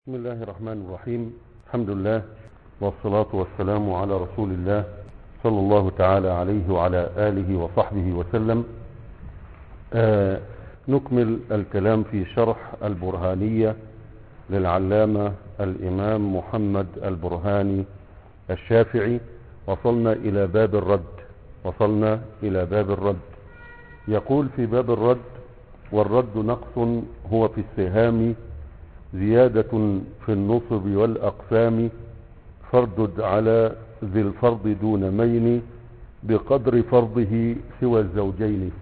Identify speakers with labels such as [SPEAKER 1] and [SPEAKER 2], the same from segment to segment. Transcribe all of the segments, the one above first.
[SPEAKER 1] بسم الله الرحمن الرحيم الحمد لله والصلاة والسلام على رسول الله صلى الله تعالى عليه وعلى آله وصحبه وسلم آه نكمل الكلام في شرح البرهانية للعلامة الإمام محمد البرهاني الشافعي وصلنا إلى باب الرد وصلنا إلى باب الرد يقول في باب الرد والرد نقص هو في السهام زيادة في النصب والأقسام فردد على ذي الفرض دون مين بقدر فرضه سوى الزوجين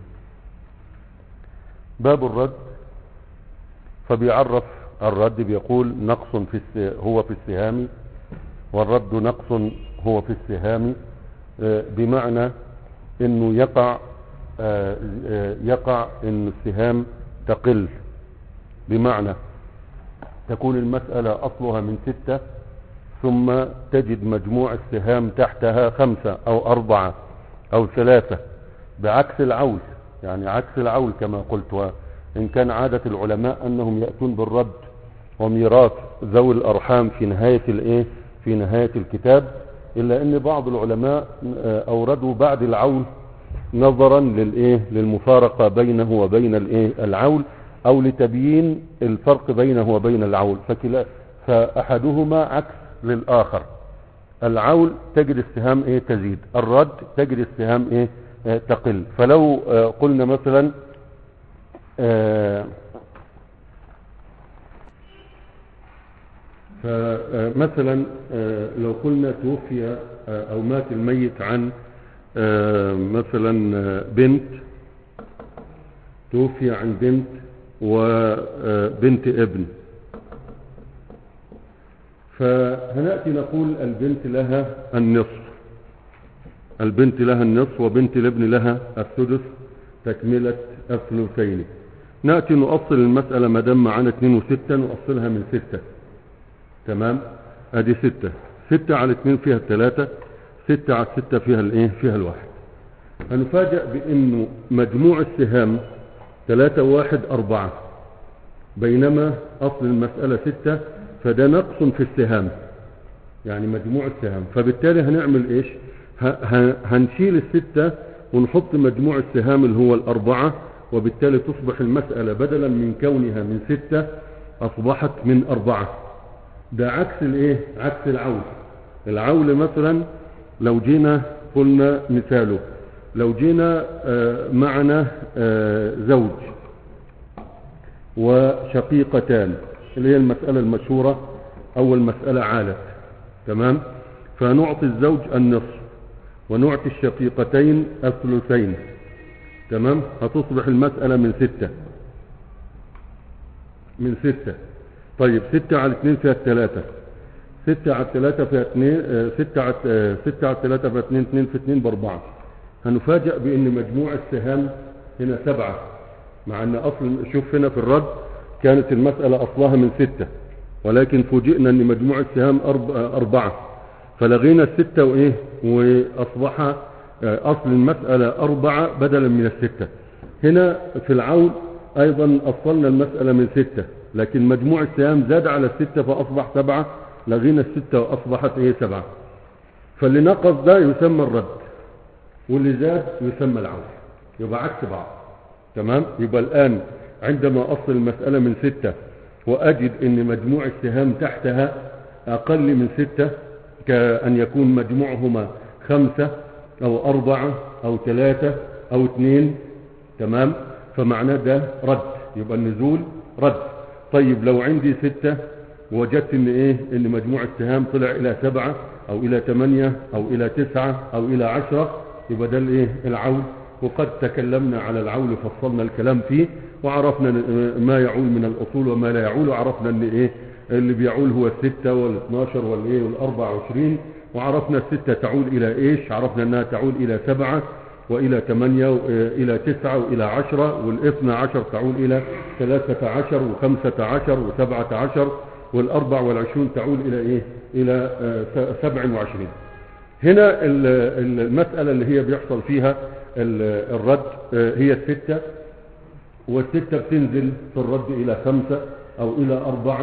[SPEAKER 1] باب الرد فبيعرف الرد بيقول نقص في هو في السهام والرد نقص هو في السهام بمعنى انه يقع يقع ان السهام تقل بمعنى تكون المسألة أصلها من ستة ثم تجد مجموع السهام تحتها خمسة أو أربعة أو ثلاثة بعكس العول يعني عكس العول كما قلت وإن كان عادة العلماء أنهم يأتون بالرد وميراث ذوي الأرحام في نهاية الإيه في نهاية الكتاب إلا أن بعض العلماء أوردوا بعد العول نظرا للإيه للمفارقة بينه وبين الإيه العول او لتبيين الفرق بينه وبين العول فكلا فاحدهما عكس للاخر العول تجد السهام ايه تزيد الرد تجد السهام ايه اه تقل فلو اه قلنا مثلا اه فمثلا لو قلنا توفي او مات الميت عن مثلا بنت توفي عن بنت وبنت ابن فهنأتي نقول البنت لها النصف البنت لها النصف وبنت الابن لها السدس تكملة الثلثين نأتي نؤصل المسألة ما دام معانا اتنين وستة نؤصلها من ستة تمام ادي ستة ستة على اتنين فيها التلاتة ستة على ستة فيها الايه فيها الواحد هنفاجأ بانه مجموع السهام ثلاثة واحد أربعة بينما أصل المسألة ستة فده نقص في السهام يعني مجموع السهام فبالتالي هنعمل إيش هنشيل الستة ونحط مجموع السهام اللي هو الأربعة وبالتالي تصبح المسألة بدلا من كونها من ستة أصبحت من أربعة ده عكس الإيه عكس العول العول مثلا لو جينا قلنا مثاله لو جينا معنا زوج وشقيقتان اللي هي المسألة المشهورة أول مسألة عالت تمام فنعطي الزوج النصف ونعطي الشقيقتين الثلثين تمام هتصبح المسألة من ستة من ستة طيب ستة على اثنين فيها الثلاثة ستة على الثلاثة فيها اثنين ستة على ستة على الثلاثة فيها اثنين اثنين في اثنين باربعة هنفاجأ بأن مجموع السهام هنا سبعة مع أن أصل شوف هنا في الرد كانت المسألة أصلها من ستة ولكن فوجئنا أن مجموع السهام أربعة فلغينا الستة وإيه وأصبح أصل المسألة أربعة بدلا من الستة هنا في العون أيضا أصلنا المسألة من ستة لكن مجموع السهام زاد على الستة فأصبح سبعة لغينا الستة وأصبحت إيه سبعة فاللي نقص ده يسمى الرد واللي زاد يسمى العون يبقى عكس بعض تمام يبقى الآن عندما أصل المسألة من ستة وأجد أن مجموع السهام تحتها أقل من ستة كأن يكون مجموعهما خمسة أو أربعة أو ثلاثة أو اثنين تمام فمعناه ده رد يبقى النزول رد طيب لو عندي ستة وجدت ان ايه ان مجموع السهام طلع الى سبعة او الى ثمانية او الى تسعة او الى عشرة يبقى ده الايه العول وقد تكلمنا على العول فصلنا الكلام فيه وعرفنا ما يعول من الاصول وما لا يعول وعرفنا ان ايه اللي بيعول هو الستة والاثناشر والايه والاربع وعشرين وعرفنا الستة تعول الى ايش عرفنا انها تعول الى سبعة والى ثمانية والى تسعة والى عشرة والاثنى عشر تعول الى ثلاثة عشر وخمسة عشر وسبعة عشر والاربع والعشرون تعول الى ايه الى سبع وعشرين هنا المسألة اللي هي بيحصل فيها الرد هي الستة والستة بتنزل في الرد إلى خمسة أو إلى أربعة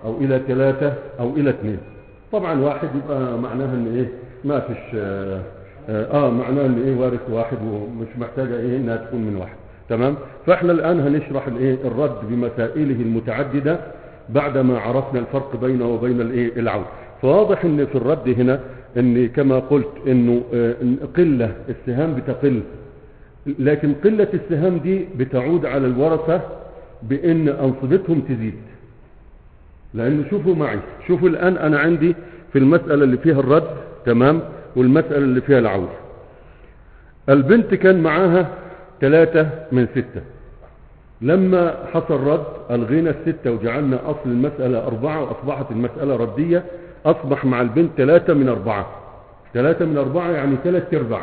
[SPEAKER 1] او الى ثلاثة او الى اثنين طبعا واحد يبقى معناها ان ايه ما فيش اه, آه معناها ان ايه وارث واحد ومش محتاجة ايه انها تكون من واحد تمام فاحنا الان هنشرح الايه الرد بمسائله المتعددة بعدما عرفنا الفرق بينه وبين الايه العون فواضح ان في الرد هنا ان كما قلت انه آه، إن قلة السهام بتقل لكن قلة السهام دي بتعود على الورثة بان انصبتهم تزيد لان شوفوا معي شوفوا الان انا عندي في المسألة اللي فيها الرد تمام والمسألة اللي فيها العون البنت كان معاها ثلاثة من ستة لما حصل رد الغينا الستة وجعلنا اصل المسألة اربعة واصبحت المسألة ردية اصبح مع البنت ثلاثة من اربعة ثلاثة من اربعة يعني ثلاث ارباع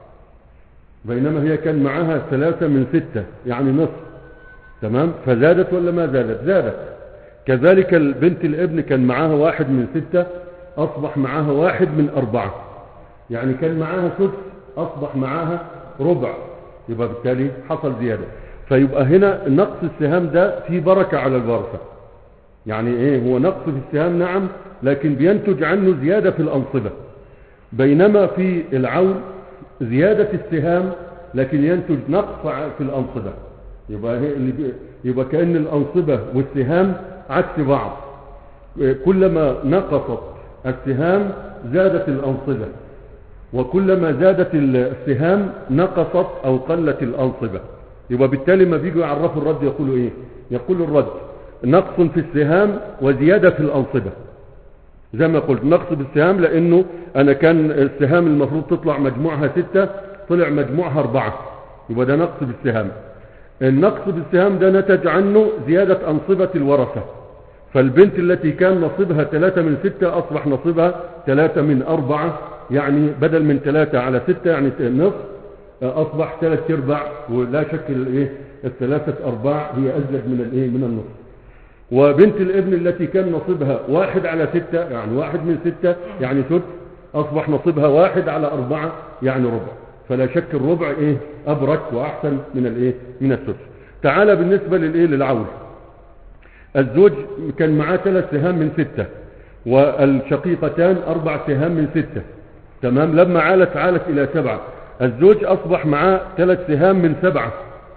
[SPEAKER 1] بينما هي كان معاها ثلاثة من ستة يعني نصف تمام فزادت ولا ما زادت زادت كذلك البنت الابن كان معاها واحد من ستة اصبح معاها واحد من اربعة يعني كان معاها سدس اصبح معاها ربع يبقى بالتالي حصل زيادة فيبقى هنا نقص السهام ده في بركة على الورثة يعني ايه هو نقص في السهام نعم لكن بينتج عنه زيادة في الأنصبة بينما في العون زيادة السهام لكن ينتج نقص في الأنصبة يبقى, هي اللي بي يبقى كأن الأنصبة والسهام عكس بعض كلما نقصت السهام زادت الأنصبة وكلما زادت السهام نقصت أو قلت الأنصبة يبقى بالتالي ما بيجوا يعرفوا الرد يقولوا ايه يقول الرد نقص في السهام وزيادة في الأنصبة زي ما قلت نقص بالسهام لأنه أنا كان السهام المفروض تطلع مجموعها ستة طلع مجموعها أربعة يبقى ده نقص بالسهام النقص بالسهام ده نتج عنه زيادة أنصبة الورثة فالبنت التي كان نصيبها ثلاثة من ستة أصبح نصيبها ثلاثة من أربعة يعني بدل من ثلاثة على ستة يعني نصف أصبح ثلاث أرباع ولا شك الإيه الثلاثة أرباع هي أزيد من الإيه من النصف وبنت الابن التي كان نصيبها واحد على ستة يعني واحد من ستة يعني ثلث أصبح نصيبها واحد على أربعة يعني ربع فلا شك الربع إيه أبرك وأحسن من الإيه من الثلث تعالى بالنسبة للإيه للعول الزوج كان معاه ثلاث سهام من ستة والشقيقتان أربع سهام من ستة تمام لما عالت عالت إلى سبعة الزوج أصبح معاه ثلاث سهام من سبعة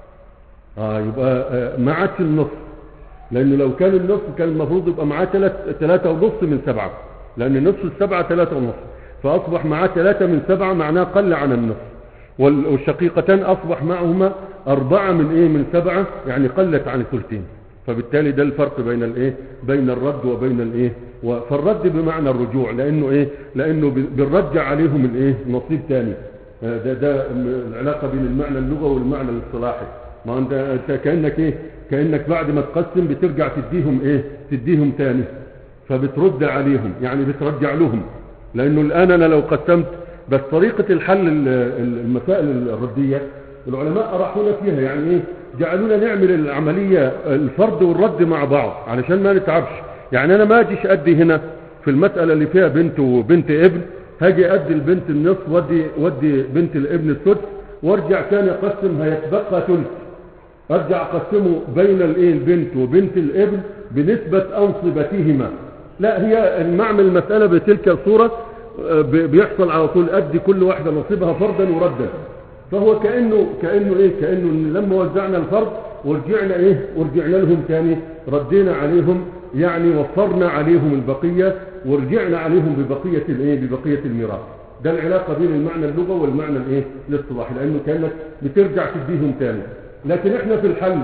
[SPEAKER 1] آه يبقى آه ما عادش النصف لأنه لو كان النصف كان المفروض يبقى معاه ثلاثة ونصف من سبعة لأن نصف السبعة ثلاثة ونصف فأصبح معاه ثلاثة من سبعة معناه قل عن النصف والشقيقتان أصبح معهما أربعة من إيه من سبعة يعني قلت عن الثلثين فبالتالي ده الفرق بين الايه بين الرد وبين الايه فالرد بمعنى الرجوع لانه ايه لانه بنرجع عليهم الايه نصيب ثاني ده ده العلاقه بين المعنى اللغوي والمعنى الاصطلاحي ما انت انت كانك ايه كانك بعد ما تقسم بترجع تديهم ايه تديهم ثاني فبترد عليهم يعني بترجع لهم لانه الان انا لو قسمت بس طريقه الحل المسائل الرديه العلماء أراحونا فيها يعني ايه جعلونا نعمل العملية الفرد والرد مع بعض علشان ما نتعبش يعني انا ما اجيش ادي هنا في المسألة اللي فيها بنت وبنت ابن هاجي ادي البنت النصف ودي ودي بنت الابن الثلث وارجع تاني اقسم هيتبقى ثلث ارجع اقسمه بين الايه البنت وبنت الابن بنسبة انصبتهما لا هي المعمل المسألة بتلك الصورة بيحصل على طول ادي كل واحدة نصيبها فردا وردا فهو كأنه كأنه ايه كأنه لما وزعنا الفرد ورجعنا ايه ورجعنا لهم تاني ردينا عليهم يعني وفرنا عليهم البقية ورجعنا عليهم ببقية الايه ببقية الميراث ده العلاقة بين المعنى اللغة والمعنى الايه الاصطلاحي لانه كانك بترجع تديهم تاني لكن احنا في الحل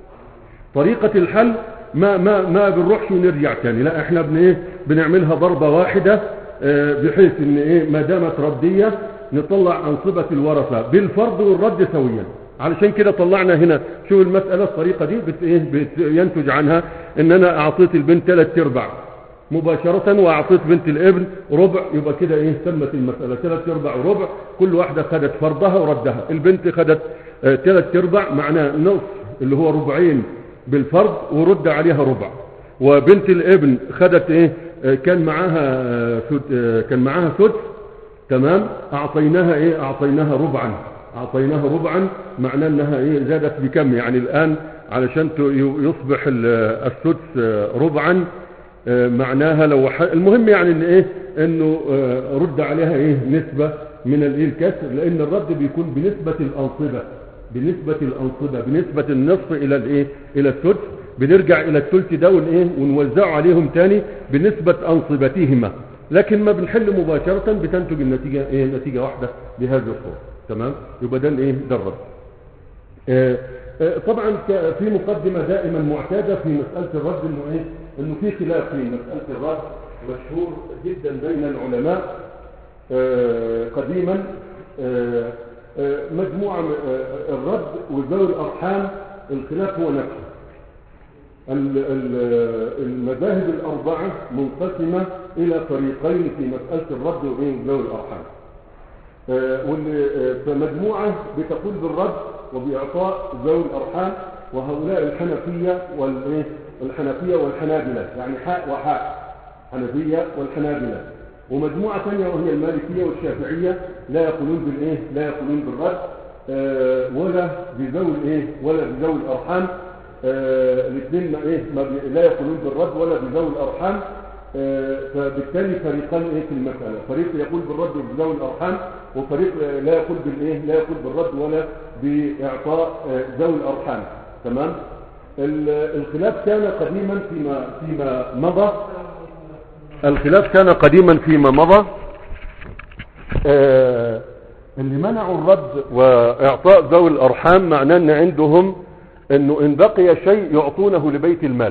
[SPEAKER 1] طريقة الحل ما ما ما بنروحش ونرجع تاني لا احنا بن ايه بنعملها ضربة واحدة اه بحيث ان ايه ما دامت ردية نطلع أنصبة الورثة بالفرض والرد سويا علشان كده طلعنا هنا شوف المسألة الطريقة دي بت إيه بت ينتج عنها ان انا اعطيت البنت ثلاث ارباع مباشرة واعطيت بنت الابن ربع يبقى كده ايه تمت المسألة ثلاث ارباع وربع كل واحدة خدت فرضها وردها البنت خدت ثلاث اه ارباع معناه نصف اللي هو ربعين بالفرض ورد عليها ربع وبنت الابن خدت ايه اه كان معاها اه كان معاها ثلث تمام اعطيناها ايه اعطيناها ربعا اعطيناها ربعا معناه انها ايه زادت بكم يعني الان علشان يصبح السدس ربعا آه، معناها لو ح... المهم يعني ان ايه انه آه، رد عليها ايه نسبة من الايه الكسر لان الرد بيكون بنسبة الانصبة بنسبة الانصبة بنسبة النصف الى الايه الى الثلث بنرجع الى الثلث ده ون- ونوزعه عليهم تاني بنسبة انصبتهما لكن ما بنحل مباشرة بتنتج النتيجة ايه نتيجة واحدة بهذه الصورة تمام يبقى ده الايه ده الرد آه، آه، طبعا ك- في مقدمة دائما معتادة في مسألة الرد انه ايه انه في خلاف في مسألة الرد مشهور جدا بين العلماء آه، قديما آه، آه، مجموعة من- آه، الرد وذوي الأرحام الخلاف هو نفسه ال- ال- المذاهب الأربعة منقسمة إلى فريقين في مسألة الرد وبين ذوي الأرحام آه، واللي آه، فمجموعة بتقول بالرد وبإعطاء ذوي الأرحام وهؤلاء الحنفية والإيه الحنفية والحنابلة يعني حاء وحاء حنفية والحنابلة ومجموعة ثانية وهي المالكية والشافعية لا يقولون بالإيه لا يقولون بالرد آه، ولا بذوي الإيه ولا بذوي الأرحام آه، الاثنين ما إيه ما بي- لا يقولون بالرد ولا بذوي الأرحام آه، فبالتالي فريقان ايه في المسألة فريق يقول بالرد بذوي الأرحام وفريق آه، لا يقول بالايه لا يقول بالرد ولا بإعطاء آه، ذوي الأرحام تمام ال- الخلاف كان قديما فيما فيما مضى الخلاف كان قديما فيما مضى آه، اللي منعوا الرد وإعطاء ذوي الأرحام معناه أن عندهم أنه إن بقي شيء يعطونه لبيت المال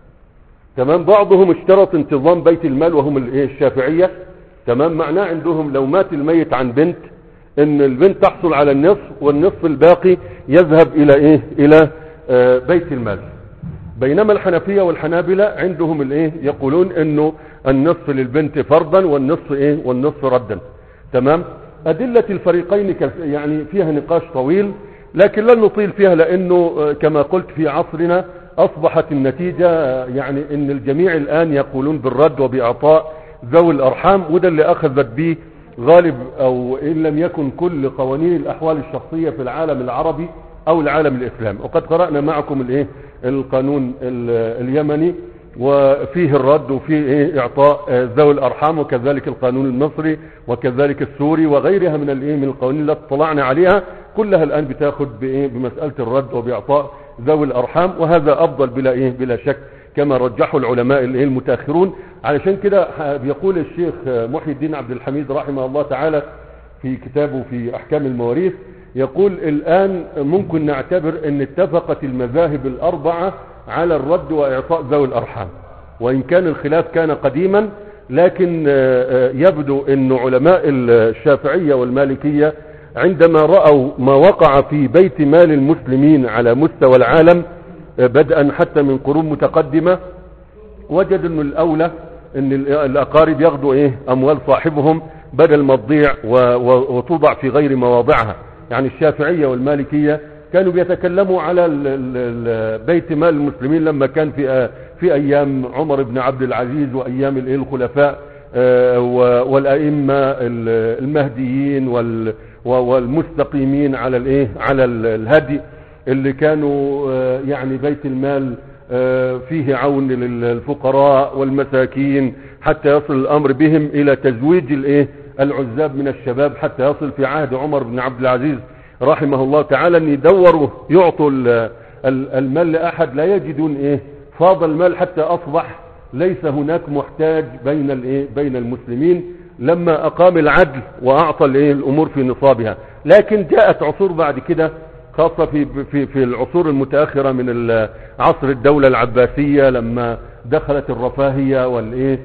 [SPEAKER 1] تمام بعضهم اشترط انتظام بيت المال وهم الايه الشافعية تمام معناه عندهم لو مات الميت عن بنت ان البنت تحصل على النصف والنصف الباقي يذهب الى ايه الى آه بيت المال بينما الحنفية والحنابلة عندهم الايه يقولون انه النصف للبنت فرضا والنصف ايه والنصف ردا تمام ادلة الفريقين كث- يعني فيها نقاش طويل لكن لن نطيل فيها لانه آه، كما قلت في عصرنا اصبحت النتيجة آه، يعني ان الجميع الان يقولون بالرد وباعطاء ذوي الارحام وده اللي اخذت به غالب او ان لم يكن كل قوانين الاحوال الشخصية في العالم العربي او العالم الاسلامي وقد قرأنا معكم الايه القانون ال- اليمني وفيه الرد وفيه ايه اعطاء آه، ذوي الارحام وكذلك القانون المصري وكذلك السوري وغيرها من الايه من القوانين التي اطلعنا عليها كلها الان بتاخد بايه بمساله الرد وباعطاء ذوي الارحام وهذا افضل بلا ايه بلا شك كما رجحه العلماء الايه المتاخرون علشان كده ح- بيقول الشيخ آه، محي الدين عبد الحميد رحمه الله تعالى في كتابه في احكام المواريث يقول الان ممكن نعتبر ان اتفقت المذاهب الاربعة على الرد واعطاء ذوي الارحام وان كان الخلاف كان قديما لكن آه، آه، يبدو ان علماء الشافعية والمالكية عندما رأوا ما وقع في بيت مال المسلمين على مستوى العالم آه، بدءا حتى من قرون متقدمة وجد انه الاولى ان ال- الاقارب ياخدوا ايه اموال صاحبهم بدل ما تضيع و- و- وتوضع في غير مواضعها يعني الشافعية والمالكية كانوا بيتكلموا على ال- ال- ال- بيت مال المسلمين لما كان في آ- في ايام عمر بن عبد العزيز وايام الايه الخلفاء آه، و- والائمه ال- المهديين وال- و- والمستقيمين على الايه على ال- الهدي اللي كانوا آه، يعني بيت المال آه، فيه عون للفقراء والمساكين حتى يصل الامر بهم الى تزويج الايه العزاب من الشباب حتى يصل في عهد عمر بن عبد العزيز رحمه الله تعالى ان يدوروا يعطوا ال- ال- المال لاحد لا يجدون ايه فاض المال حتى اصبح ليس هناك محتاج بين الايه بين المسلمين لما اقام العدل واعطى الايه الامور في نصابها لكن جاءت عصور بعد كده خاصة في في في العصور المتأخرة من ال- عصر الدولة العباسية لما دخلت الرفاهية والايه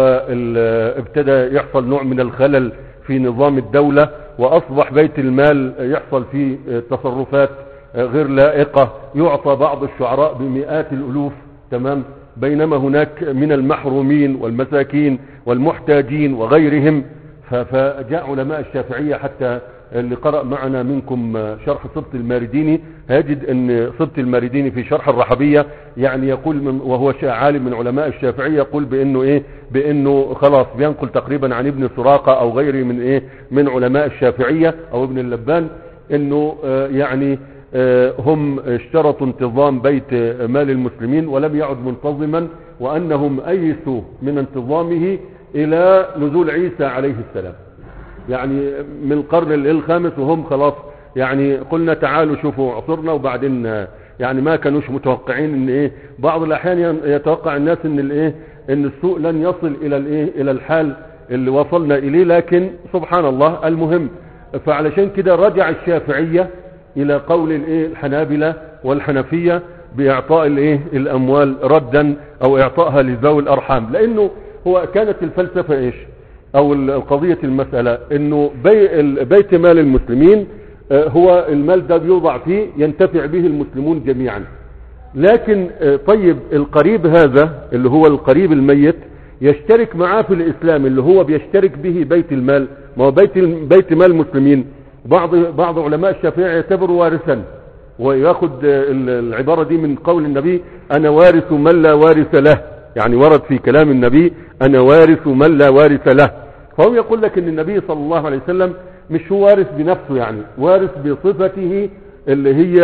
[SPEAKER 1] وابتدى يحصل نوع من الخلل في نظام الدولة واصبح بيت المال يحصل فيه تصرفات غير لائقة يعطى بعض الشعراء بمئات الالوف تمام بينما هناك من المحرومين والمساكين والمحتاجين وغيرهم ف- فجاء علماء الشافعية حتى اللي قرأ معنا منكم شرح صبت المارديني هيجد ان صبت المارديني في شرح الرحبية يعني يقول من وهو شا- عالم من علماء الشافعية يقول بانه ايه بانه خلاص بينقل تقريبا عن ابن سراقة او غيره من ايه من علماء الشافعية او ابن اللبان انه آه، يعني آه، هم اشترطوا انتظام بيت مال المسلمين ولم يعد منتظما وأنهم أيسوا من انتظامه إلى نزول عيسى عليه السلام يعني من القرن الخامس وهم خلاص يعني قلنا تعالوا شوفوا عصرنا وبعدين يعني ما كانوش متوقعين ان ايه بعض الاحيان يتوقع الناس ان الايه ان السوء لن يصل الى الايه الى الحال اللي وصلنا اليه لكن سبحان الله المهم فعلشان كده رجع الشافعية الى قول الايه الحنابلة والحنفية باعطاء الايه الاموال ردا او اعطائها لذوي الارحام لانه هو كانت الفلسفة ايش او القضية المسألة انه بي بيت مال المسلمين هو المال ده بيوضع فيه ينتفع به المسلمون جميعا لكن طيب القريب هذا اللي هو القريب الميت يشترك معاه في الاسلام اللي هو بيشترك به بيت المال ما هو بيت بيت مال المسلمين بعض بعض علماء الشافعي يعتبره وارثا وياخد العبارة دي من قول النبي انا وارث من لا وارث له يعني ورد في كلام النبي انا وارث من لا وارث له فهو يقول لك ان النبي صلى الله عليه وسلم مش هو وارث بنفسه يعني وارث بصفته اللي هي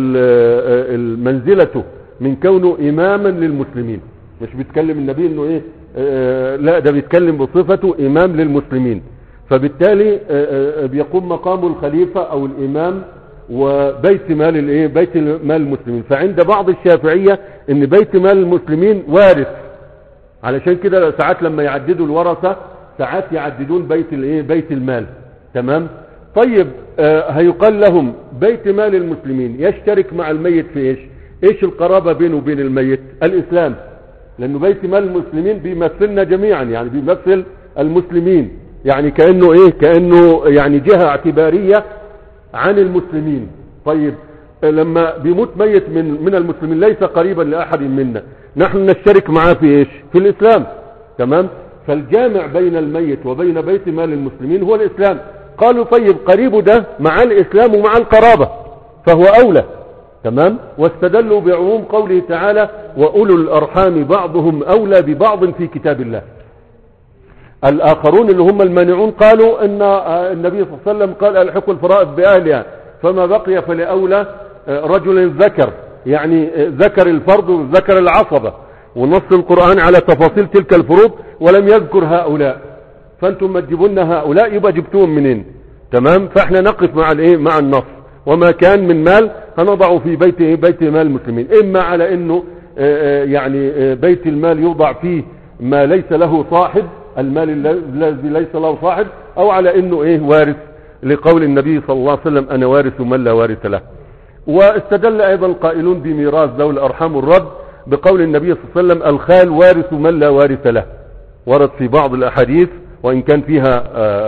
[SPEAKER 1] منزلته من كونه اماما للمسلمين مش بيتكلم النبي انه ايه اه لا ده بيتكلم بصفته امام للمسلمين فبالتالي اه بيقوم مقامه الخليفة او الامام وبيت مال الايه بيت مال المسلمين فعند بعض الشافعية ان بيت مال المسلمين وارث علشان كده ساعات لما يعددوا الورثة ساعات يعددون بيت الايه بيت المال تمام طيب آه هيقال لهم بيت مال المسلمين يشترك مع الميت في ايش ايش القرابة بينه وبين الميت الاسلام لانه بيت مال المسلمين بيمثلنا جميعا يعني بيمثل المسلمين يعني كأنه ايه كأنه يعني جهة اعتبارية عن المسلمين طيب آه لما بيموت ميت من من المسلمين ليس قريبا لاحد منا نحن نشترك معاه في ايش في الاسلام تمام فالجامع بين الميت وبين بيت مال المسلمين هو الإسلام قالوا طيب قريب ده مع الإسلام ومع القرابة فهو أولى تمام واستدلوا بعموم قوله تعالى وأولو الأرحام بعضهم أولى ببعض في كتاب الله الآخرون اللي هم المانعون قالوا أن النبي صلى الله عليه وسلم قال ألحق الفرائض بأهلها فما بقي فلأولى رجل ذكر يعني ذكر الفرض وذكر العصبة ونص القرآن على تفاصيل تلك الفروض ولم يذكر هؤلاء فانتم ما تجيبون هؤلاء يبقى جبتوهم منين تمام فاحنا نقف مع الايه مع النص وما كان من مال هنضعه في بيت بيت مال المسلمين اما على انه يعني بيت المال يوضع فيه ما ليس له صاحب المال الذي ليس له صاحب او على انه ايه وارث لقول النبي صلى الله عليه وسلم انا وارث من لا وارث له واستدل ايضا القائلون بميراث ذوي الارحام الرد بقول النبي صلى الله عليه وسلم الخال وارث من لا وارث له ورد في بعض الاحاديث وان كان فيها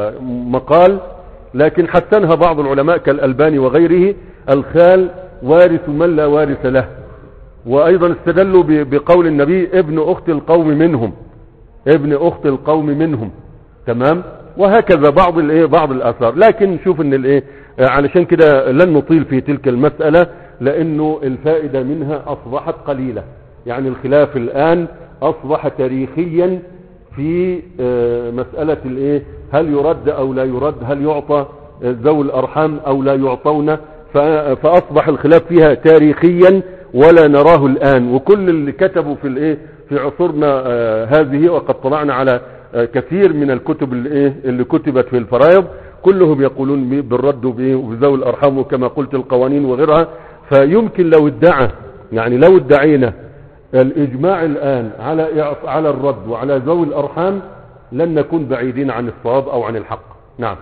[SPEAKER 1] مقال لكن حسنها بعض العلماء كالالباني وغيره الخال وارث من لا وارث له وايضا استدلوا بقول النبي ابن اخت القوم منهم ابن اخت القوم منهم تمام وهكذا بعض الايه بعض الاثار لكن نشوف ان الايه علشان كده لن نطيل في تلك المسألة لانه الفائدة منها اصبحت قليلة يعني الخلاف الان اصبح تاريخيا في مسألة الايه هل يرد او لا يرد هل يعطى ذوي الارحام او لا يعطون فاصبح الخلاف فيها تاريخيا ولا نراه الان وكل اللي كتبوا في الايه في عصورنا هذه وقد طلعنا على كثير من الكتب اللي, إيه اللي كتبت في الفرائض كلهم يقولون بالرد وبذوي الارحام وكما قلت القوانين وغيرها فيمكن لو ادعى يعني لو ادعينا الاجماع الان على على الرد وعلى ذوي الارحام لن نكون بعيدين عن الصواب او عن الحق نعم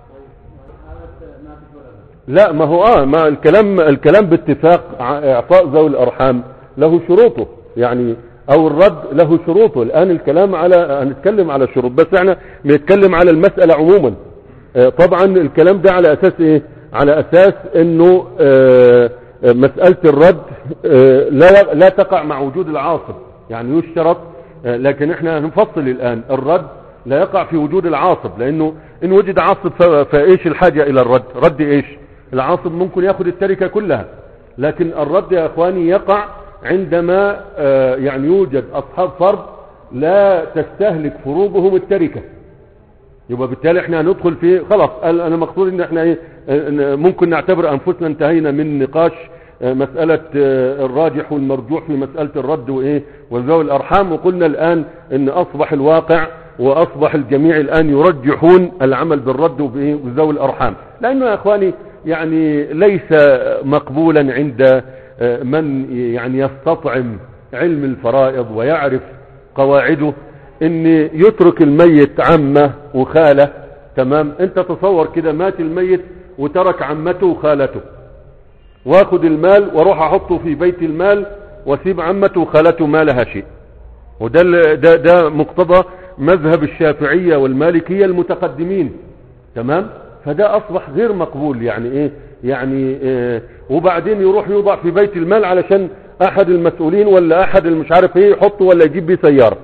[SPEAKER 1] لا ما هو اه ما الكلام الكلام باتفاق اعطاء ذوي الارحام له شروطه يعني او الرد له شروطه الان الكلام على هنتكلم على الشروط بس احنا بنتكلم على المسألة عموما اه طبعا الكلام ده على اساس ايه على اساس انه اه مسألة الرد اه لا لا تقع مع وجود العاصب يعني يشترط لكن احنا هنفصل الان الرد لا يقع في وجود العاصب لانه ان وجد عاصب فايش الحاجة الى الرد رد ايش العاصب ممكن ياخد التركة كلها لكن الرد يا اخواني يقع عندما يعني يوجد اصحاب فرض لا تستهلك فروضهم التركة يبقى بالتالي احنا هندخل في خلاص انا مقصود ان احنا ايه ممكن نعتبر انفسنا انتهينا من نقاش آه، مسألة آه، الراجح والمرجوح في مسألة الرد وإيه وذوي الأرحام وقلنا الآن أن أصبح الواقع وأصبح الجميع الآن يرجحون العمل بالرد وبإيه وذوي الأرحام لأنه يا إخواني يعني ليس مقبولا عند آه، من يعني يستطعم علم الفرائض ويعرف قواعده ان يترك الميت عمه وخاله تمام انت تصور كده مات الميت وترك عمته وخالته واخد المال واروح احطه في بيت المال واسيب عمته وخالته ما لها شيء وده ال- ده ده مقتضى مذهب الشافعيه والمالكيه المتقدمين تمام فده اصبح غير مقبول يعني ايه يعني إيه وبعدين يروح يوضع في بيت المال علشان احد المسؤولين ولا احد المش عارف ايه يحطه ولا يجيب بيه سياره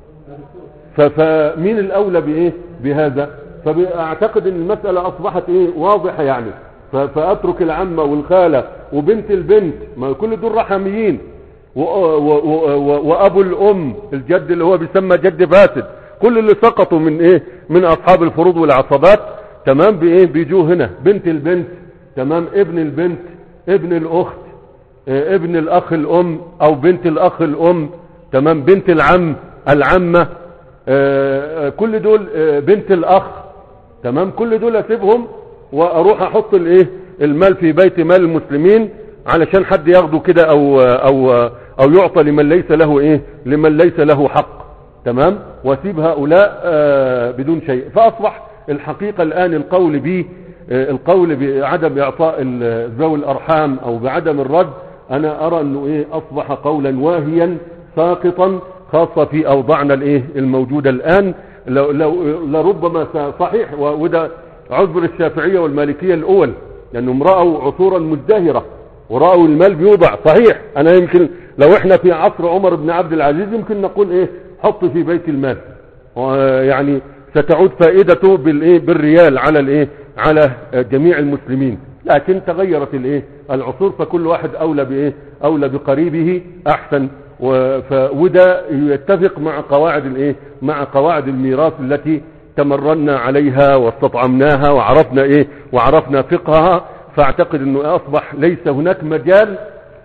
[SPEAKER 1] ف- فمين الاولى بايه بهذا فاعتقد ان المسألة اصبحت ايه واضحة يعني ف- فاترك العمة والخالة وبنت البنت ما كل دول رحميين و- و- و- و- وابو الام الجد اللي هو بيسمى جد فاسد كل اللي سقطوا من ايه من اصحاب الفروض والعصبات تمام بايه بيجوا هنا بنت البنت تمام ابن البنت ابن الاخت آه، ابن الاخ الام او بنت الاخ الام تمام بنت العم العمة آه، آه، كل دول آه، بنت الاخ تمام كل دول اسيبهم واروح احط الايه المال في بيت مال المسلمين علشان حد ياخده كده او او او يعطى لمن ليس له ايه لمن ليس له حق تمام واسيب هؤلاء آه، بدون شيء فاصبح الحقيقة الان القول به آه، القول بعدم اعطاء ال- ذوي الارحام او بعدم الرد انا ارى انه ايه اصبح قولا واهيا ساقطا خاصة في اوضاعنا الايه الموجودة الان لو لو لربما س- صحيح و- وده عذر الشافعية والمالكية الاول لانهم رأوا عصورا مزدهرة ورأوا المال بيوضع صحيح انا يمكن لو احنا في عصر عمر بن عبد العزيز يمكن نقول ايه حط في بيت المال يعني ستعود فائدته بالايه بالريال على الايه على جميع المسلمين لكن تغيرت الايه العصور فكل واحد اولى بايه اولى بقريبه احسن و- ف- وده يتفق مع قواعد الايه مع قواعد الميراث التي تمرنا عليها واستطعمناها وعرفنا ايه وعرفنا فقهها فاعتقد انه اصبح ليس هناك مجال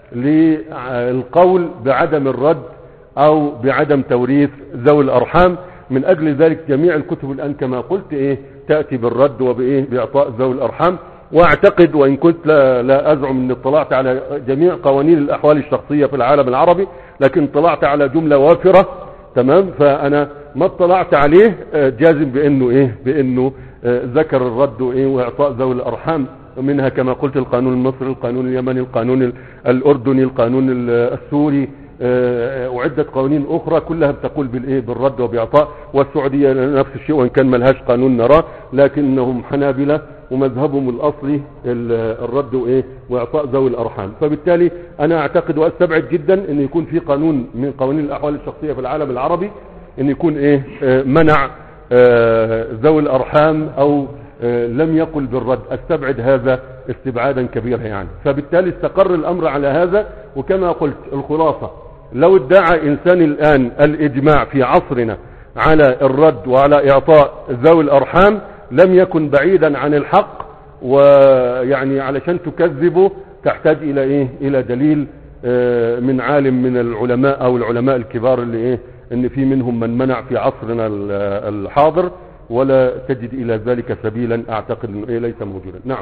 [SPEAKER 1] للقول بعدم الرد او بعدم توريث ذوي الارحام من اجل ذلك جميع الكتب الان كما قلت ايه تأتي بالرد وبايه باعطاء ذوي الارحام واعتقد وان كنت لا, لا ازعم اني اطلعت على جميع قوانين الاحوال الشخصية في العالم العربي لكن اطلعت على جملة وافرة تمام فانا ما اطلعت عليه آه، جازم بانه ايه بانه آه، ذكر الرد وايه واعطاء ذوي الارحام ومنها كما قلت القانون المصري القانون اليمني القانون ال- الاردني القانون ال- السوري آه، وعدة قوانين اخرى كلها بتقول بالايه بالرد وباعطاء والسعودية نفس الشيء وان كان ملهاش قانون نراه لكنهم حنابلة ومذهبهم الاصلي ال- الرد وايه واعطاء ذوي الارحام فبالتالي انا اعتقد واستبعد جدا ان يكون في قانون من قوانين الاحوال الشخصية في العالم العربي ان يكون ايه آه، منع آه، ذوي الارحام او آه، لم يقل بالرد استبعد هذا استبعادا كبيرا يعني فبالتالي استقر الامر على هذا وكما قلت الخلاصة لو ادعى انسان الان الاجماع في عصرنا على الرد وعلى اعطاء ذوي الارحام لم يكن بعيدا عن الحق ويعني علشان تكذبه تحتاج الى ايه الى دليل آه، من عالم من العلماء او العلماء الكبار اللي ايه ان في منهم من منع في عصرنا ال- الحاضر ولا تجد الى ذلك سبيلا اعتقد انه ايه ليس موجودا نعم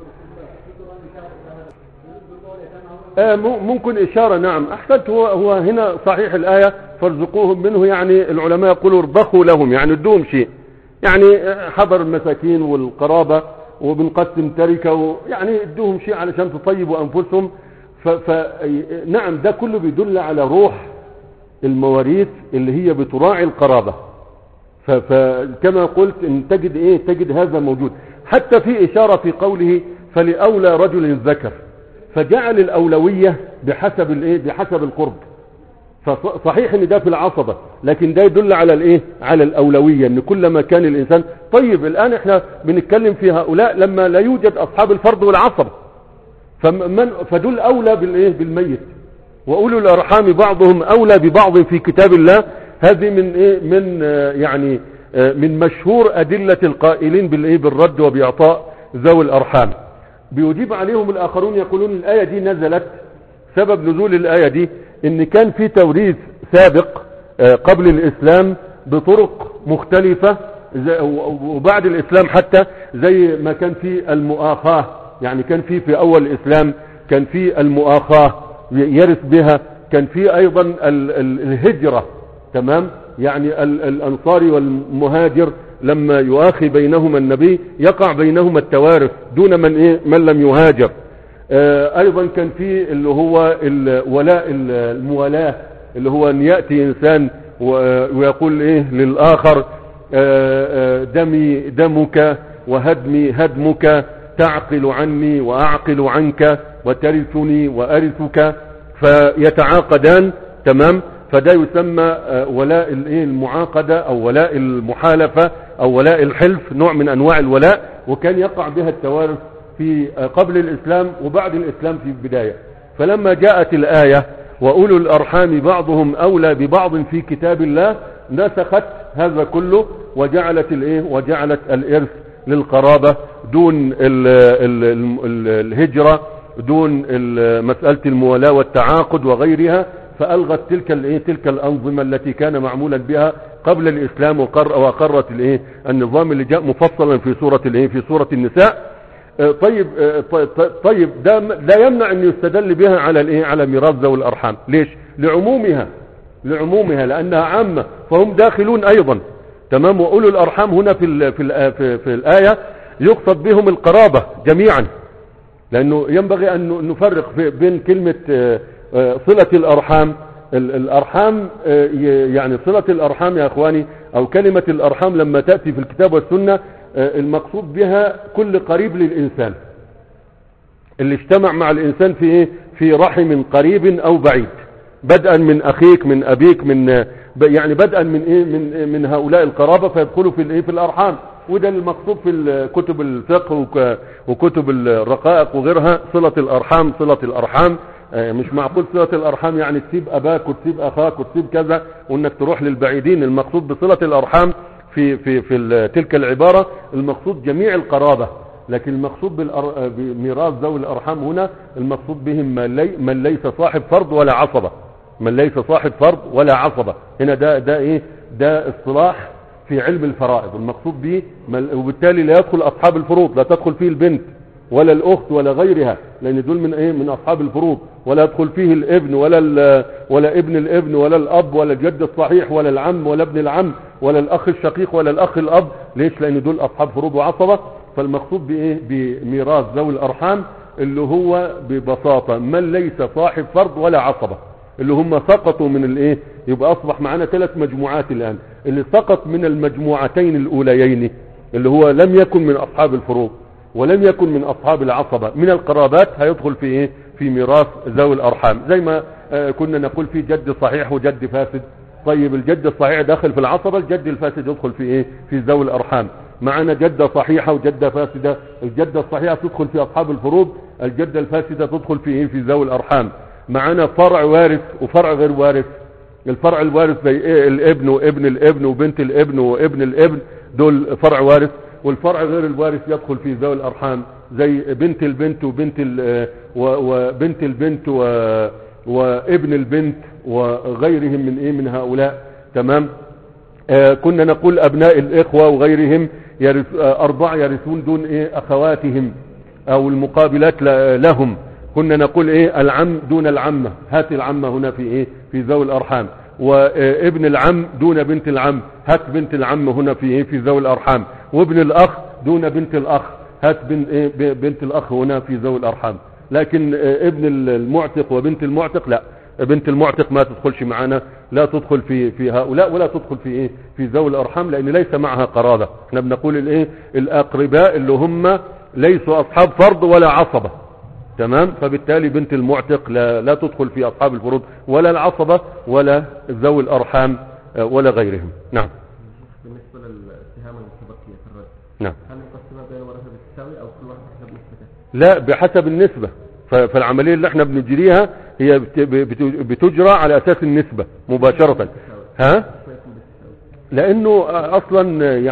[SPEAKER 1] آه، مو- ممكن إشارة نعم أحسنت هو, هو هنا صحيح الآية فارزقوهم منه يعني العلماء يقولوا ارضخوا لهم يعني ادوهم شيء يعني آه، حضر المساكين والقرابة وبنقسم تركة و- يعني ادوهم شيء علشان تطيبوا أنفسهم ف, ف نعم ده كله بيدل على روح المواريث اللي هي بتراعي القرابة ف- فكما قلت ان تجد ايه تجد هذا موجود حتى في اشارة في قوله فلأولى رجل ذكر فجعل الاولوية بحسب الايه بحسب القرب فصحيح ان ده في العصبة لكن ده يدل على الايه على الاولوية ان كلما كان الانسان طيب الان احنا بنتكلم في هؤلاء لما لا يوجد اصحاب الفرض والعصبة فمن فدول اولى بالايه بالميت واولو الارحام بعضهم اولى ببعض في كتاب الله هذه من ايه من آه، يعني آه، من مشهور ادله القائلين بالايه بالرد وباعطاء ذوي الارحام بيجيب عليهم الآخرون يقولون الآية دي نزلت سبب نزول الآية دي ان كان في توريث سابق آه، قبل الإسلام بطرق مختلفة زي- وبعد الإسلام حتى زي ما كان في المؤاخاة يعني كان في في أول الإسلام كان في المؤاخاة يرث بها كان في أيضا ال- ال- الهجرة تمام يعني ال- الأنصاري والمهاجر لما يؤاخي بينهما النبي يقع بينهما التوارث دون من إيه من لم يهاجر آه، ايضا كان في اللي هو الولاء الموالاة اللي هو ان يأتي انسان و- ويقول ايه للاخر آه، آه، دمي دمك وهدمي هدمك تعقل عني واعقل عنك وترثني وارثك فيتعاقدان تمام فده يسمى آه، ولاء الايه المعاقدة او ولاء المحالفة او ولاء الحلف نوع من انواع الولاء وكان يقع بها التوارث في قبل الإسلام وبعد الإسلام في البداية فلما جاءت الآية وأولو الأرحام بعضهم أولى ببعض في كتاب الله نسخت هذا كله وجعلت الإيه وجعلت الإرث للقرابة دون ال ال ال الهجرة دون ال- مسألة الموالاة والتعاقد وغيرها فألغت تلك الايه تلك الأنظمة التي كان معمولا بها قبل الإسلام وقر وقرت الايه النظام اللي جاء مفصلا في سورة الايه في سورة النساء آه، طيب آه، ط- ط- طيب ده م- لا يمنع ان يستدل بها على الايه على ميراث ذوي الارحام ليش لعمومها لعمومها لانها عامه فهم داخلون ايضا تمام واولو الارحام هنا في ال في ال في, في الايه يقصد بهم القرابه جميعا لانه ينبغي ان نفرق في بين كلمه آه، آه، صله الارحام ال- الارحام آه، ي- يعني صله الارحام يا اخواني او كلمه الارحام لما تاتي في الكتاب والسنه آه، المقصود بها كل قريب للإنسان اللي اجتمع مع الإنسان في إيه؟ في رحم قريب أو بعيد بدءا من أخيك من أبيك من آه، ب- يعني بدءا من إيه من إيه؟ من هؤلاء القرابة فيدخلوا في الإيه في الأرحام وده المقصود في ال- كتب الفقه وك- وكتب الرقائق وغيرها صلة الأرحام صلة الأرحام آه، مش معقول صلة الأرحام يعني تسيب أباك وتسيب أخاك وتسيب كذا وإنك تروح للبعيدين المقصود بصلة الأرحام في في في ال- تلك العبارة المقصود جميع القرابة لكن المقصود بالأر- بميراث ذوي الأرحام هنا المقصود بهم من, لي من ليس صاحب فرض ولا عصبة من ليس صاحب فرض ولا عصبة هنا ده ده ايه ده اصطلاح في علم الفرائض المقصود به مل- وبالتالي لا يدخل أصحاب الفروض لا تدخل فيه البنت ولا الأخت ولا غيرها لأن دول من ايه من أصحاب الفروض ولا يدخل فيه الابن ولا ال- ولا ابن الابن ولا الأب ولا الجد الصحيح ولا العم ولا ابن العم ولا الأخ الشقيق ولا الأخ الأب ليش لأن دول أصحاب فروض وعصبة فالمقصود بإيه بميراث ذوي الأرحام اللي هو ببساطة من ليس صاحب فرض ولا عصبة اللي هم سقطوا من الايه يبقى اصبح معانا ثلاث مجموعات الان اللي سقط من المجموعتين الاوليين اللي هو لم يكن من اصحاب الفروض ولم يكن من اصحاب العصبة من القرابات هيدخل في ايه في ميراث ذوي الارحام زي ما آه، كنا نقول في جد صحيح وجد فاسد طيب الجد الصحيح داخل في العصبة الجد الفاسد يدخل في ايه في ذوي الارحام معنا جدة صحيحة وجدة فاسدة الجدة الصحيحة تدخل في اصحاب الفروض الجدة الفاسدة تدخل في ايه في ذوي الارحام معنا فرع وارث وفرع غير وارث الفرع الوارث زي ايه الابن وابن الابن وبنت الابن وابن الابن دول فرع وارث والفرع غير الوارث يدخل في ذوي الارحام زي بنت البنت وبنت ال- و- وبنت البنت و- وابن البنت وغيرهم من ايه من هؤلاء تمام آه كنا نقول ابناء الاخوة وغيرهم يرث آه اربع يرثون دون ايه اخواتهم او المقابلات ل- لهم كنا نقول ايه العم دون العمة هات العمة هنا في ايه في ذوي الارحام وابن العم دون بنت العم هات بنت العم هنا في ايه في ذوي الارحام وابن الاخ دون بنت الاخ هات بنت ايه ب- بنت الاخ هنا في ذوي الارحام لكن آه، ابن المعتق وبنت المعتق لا بنت المعتق ما تدخلش معنا لا تدخل في في هؤلاء ولا تدخل في ايه في ذوي الارحام لان ليس معها قرابه احنا بنقول الايه الاقرباء اللي هم ليسوا اصحاب فرض ولا عصبه تمام فبالتالي بنت المعتق لا, لا تدخل في اصحاب الفروض ولا العصبه ولا ذوي الارحام آه، ولا غيرهم نعم
[SPEAKER 2] بالنسبة للاتهام المتبقية في الرد
[SPEAKER 1] نعم
[SPEAKER 2] هل نقسمها بين الورثة بالتساوي أو كل واحد حسب نسبته؟
[SPEAKER 1] لا بحسب النسبة ف- فالعملية اللي احنا بنجريها هي بت- بت- بتجرى على اساس النسبة مباشرة ها
[SPEAKER 2] كيف يكون بالتساوي؟
[SPEAKER 1] لانه اصلا يعني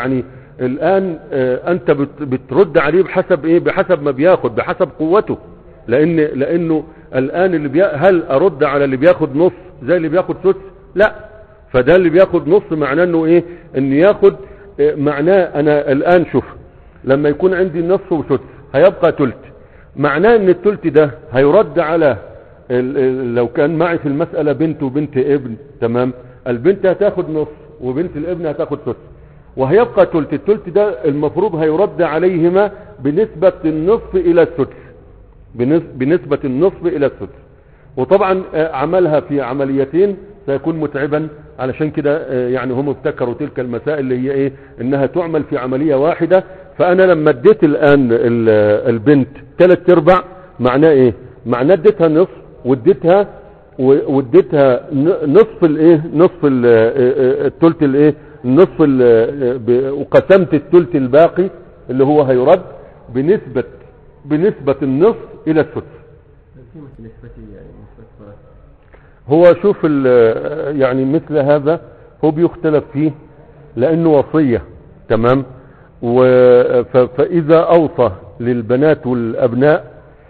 [SPEAKER 1] الان آه، انت بت- بترد عليه بحسب ايه بحسب ما بياخد بحسب قوته لان لانه الان اللي بي... هل ارد على اللي بياخد نص زي اللي بياخد سدس لا فده اللي بياخد نص معناه انه ايه انه ياخد آه، معناه انا الان شوف لما يكون عندي نص وسدس هيبقى تلت معناه ان التلت ده هيرد على ال- ال- لو كان معي في المسألة بنت وبنت ابن تمام البنت هتاخد نص وبنت الابن هتاخد سدس وهيبقى تلت التلت ده المفروض هيرد عليهما بنسبة النصف الى السدس بنس- بنسبة النصف الى السدس وطبعا آه، عملها في عمليتين سيكون متعبا علشان كده آه، يعني هم ابتكروا تلك المسائل اللي هي ايه انها تعمل في عملية واحدة فانا لما اديت الان ال- البنت ثلاث ارباع معناه ايه معناه اديتها نصف واديتها و- واديتها ن- نصف الايه نصف ال- آه، آه، التلت الايه نصف ال- آه، ب- وقسمت التلت الباقي اللي هو هيرد بنسبة بنسبة النصف الى السدس
[SPEAKER 2] في مثل نسبتي يعني نسبة فرق
[SPEAKER 1] هو شوف ال- يعني مثل هذا هو بيختلف فيه لانه وصية تمام و- ف- فاذا اوصى للبنات والابناء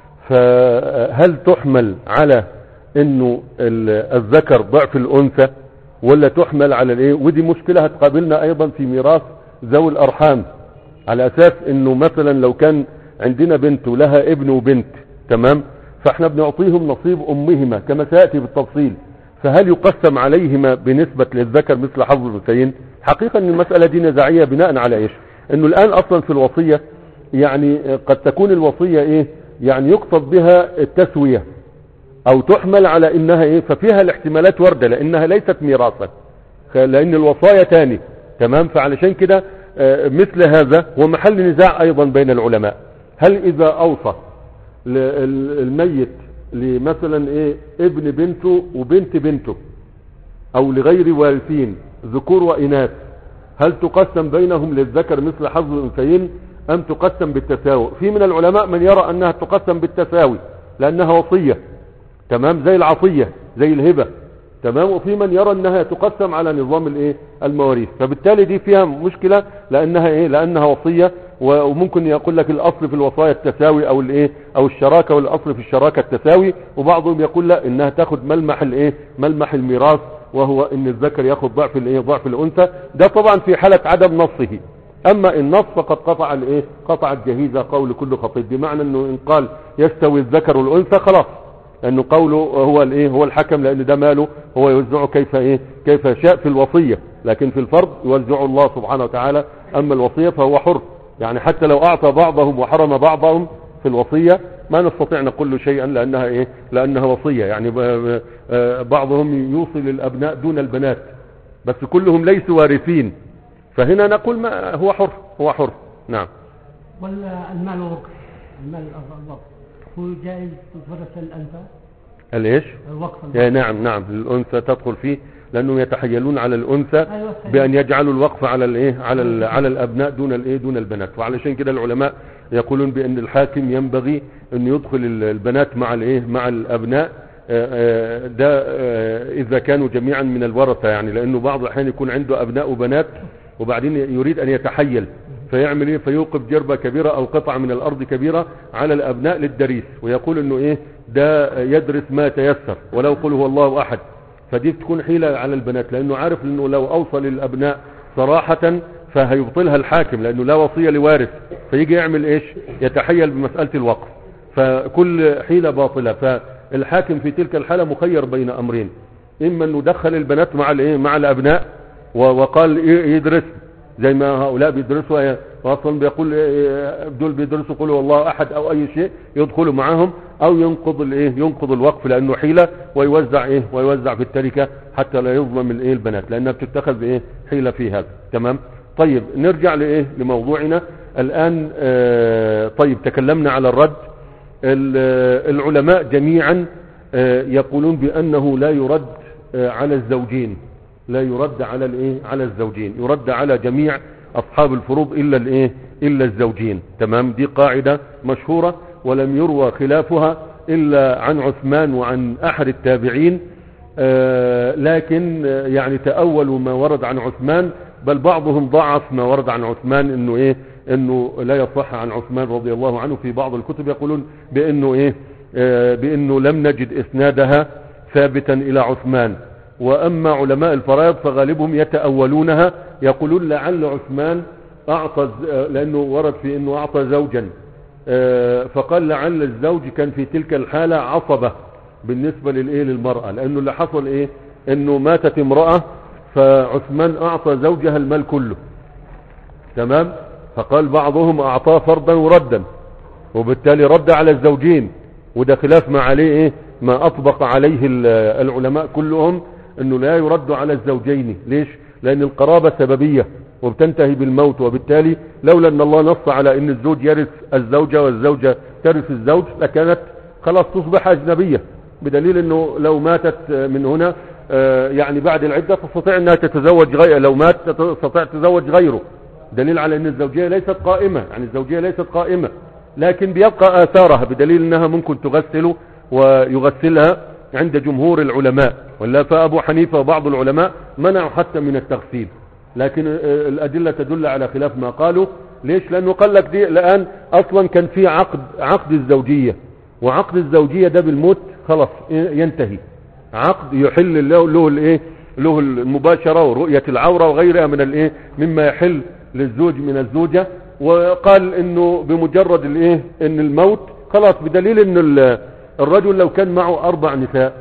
[SPEAKER 1] فهل تحمل على انه ال- الذكر ضعف الانثى ولا تحمل على الايه ودي مشكلة هتقابلنا ايضا في ميراث ذوي الارحام على اساس انه مثلا لو كان عندنا بنت ولها ابن وبنت تمام فاحنا بنعطيهم نصيب امهما كما سياتي بالتفصيل فهل يقسم عليهما بنسبة للذكر مثل حظ الانثيين حقيقة ان المسألة دي نزاعية بناء على ايش انه الان اصلا في الوصية يعني قد تكون الوصية ايه يعني يقصد بها التسوية او تحمل على انها ايه ففيها الاحتمالات وردة لانها ليست ميراثا لان الوصايا تاني تمام فعلشان كده آه، مثل هذا هو محل نزاع ايضا بين العلماء هل اذا اوصى ل- ال- الميت لمثلا ايه ابن بنته وبنت بنته او لغير وارثين ذكور واناث هل تقسم بينهم للذكر مثل حظ الانثيين ام تقسم بالتساوي في من العلماء من يرى انها تقسم بالتساوي لانها وصية تمام زي العطية زي الهبة تمام وفي من يرى انها تقسم على نظام الايه المواريث فبالتالي دي فيها مشكلة لانها ايه لانها وصية و- وممكن يقول لك الاصل في الوصايا التساوي او الايه او الشراكة والاصل في الشراكة التساوي وبعضهم يقول لا انها تاخد ملمح الايه ملمح الميراث وهو ان الذكر ياخد ضعف الايه ضعف الانثى ده طبعا في حالة عدم نصه اما النص فقد قطع الايه قطع الجهيزة قول كل خطيب بمعنى انه ان قال يستوي الذكر والانثى خلاص لانه قوله هو الايه هو الحكم لان ده ماله هو يوزعه كيف ايه كيف شاء في الوصية لكن في الفرض يوزعه الله سبحانه وتعالى اما الوصية فهو حر يعني حتى لو اعطى بعضهم وحرم بعضهم في الوصية ما نستطيع نقول له شيئا لانها ايه لانها وصية يعني ب- ب- آه، بعضهم يوصي للابناء دون البنات بس كلهم ليسوا وارثين فهنا نقول ما هو حر هو حر نعم
[SPEAKER 3] والمال الوقف المال الوقف هو جائز تتورث الأنثى
[SPEAKER 1] الايش
[SPEAKER 3] الوقف
[SPEAKER 1] يا نعم نعم الانثى تدخل فيه لانهم يتحيلون على الانثى
[SPEAKER 3] أيوة صحيح.
[SPEAKER 1] بان يجعلوا الوقف على الايه على ال- على الابناء دون الايه دون البنات وعلشان كده العلماء يقولون بان الحاكم ينبغي ان يدخل ال- البنات مع الايه مع الابناء آه، آه، ده آه، اذا كانوا جميعا من الورثه يعني لانه بعض الاحيان يكون عنده ابناء وبنات وبعدين يريد ان يتحيل فيعمل ايه فيوقف جربة كبيرة او قطعة من الارض كبيرة على الابناء للدريس ويقول انه ايه ده يدرس ما تيسر ولو قل هو الله احد فدي تكون حيلة على البنات لانه عارف انه لو اوصل للابناء صراحة فهيبطلها الحاكم لانه لا وصية لوارث فيجي يعمل ايش يتحيل بمسألة الوقف فكل حيلة باطلة فالحاكم في تلك الحالة مخير بين امرين اما انه دخل البنات مع الايه مع الابناء و- وقال ي- يدرس زي ما هؤلاء بيدرسوا إيه، واصلا بيقول إيه، دول بيدرسوا قولوا والله احد او اي شيء يدخلوا معاهم او ينقض الايه ينقض الوقف لانه حيلة ويوزع ايه ويوزع في التركة حتى لا يظلم الايه البنات لانها بتتخذ بايه حيلة في هذا تمام طيب نرجع لايه لموضوعنا الان آه طيب تكلمنا على الرد ال- آه، العلماء جميعا آه، يقولون بانه لا يرد آه، على الزوجين لا يرد على الايه على الزوجين يرد على جميع اصحاب الفروض الا الايه الا الزوجين تمام دي قاعدة مشهورة ولم يروى خلافها الا عن عثمان وعن احد التابعين آه، لكن آه، يعني تأولوا ما ورد عن عثمان بل بعضهم ضعف ما ورد عن عثمان انه ايه انه لا يصح عن عثمان رضي الله عنه في بعض الكتب يقولون بانه ايه آه بانه لم نجد اسنادها ثابتا الى عثمان واما علماء الفرائض فغالبهم يتأولونها يقولون لعل عثمان اعطى ز- آه، لانه ورد في انه اعطى زوجا آه، فقال لعل الزوج كان في تلك الحالة عصبة بالنسبة للايه للمرأة لانه اللي حصل ايه انه ماتت امرأة فعثمان اعطى زوجها المال كله تمام فقال بعضهم اعطاه فرضا وردا وبالتالي رد على الزوجين وده خلاف ما عليه ايه ما اطبق عليه ال- العلماء كلهم انه لا يرد على الزوجين ليش لان القرابة سببية وبتنتهي بالموت وبالتالي لولا ان الله نص على ان الزوج يرث الزوجة والزوجة ترث الزوج لكانت خلاص تصبح اجنبية بدليل انه لو ماتت من هنا آه، يعني بعد العدة تستطيع انها تتزوج غير لو مات تستطيع تتزوج غيره دليل على ان الزوجية ليست قائمة يعني الزوجية ليست قائمة لكن بيبقى اثارها بدليل انها ممكن تغسل ويغسلها عند جمهور العلماء ولا فابو حنيفة وبعض العلماء منعوا حتى من التغسيل لكن آه، الادلة تدل على خلاف ما قالوا ليش لانه قال لك دي الان اصلا كان في عقد عقد الزوجية وعقد الزوجية ده بالموت خلاص ينتهي عقد يحل له له الايه له المباشرة ورؤية العورة وغيرها من الايه مما يحل للزوج من الزوجة وقال انه بمجرد الايه ان الموت خلاص بدليل ان ال- الرجل لو كان معه اربع نساء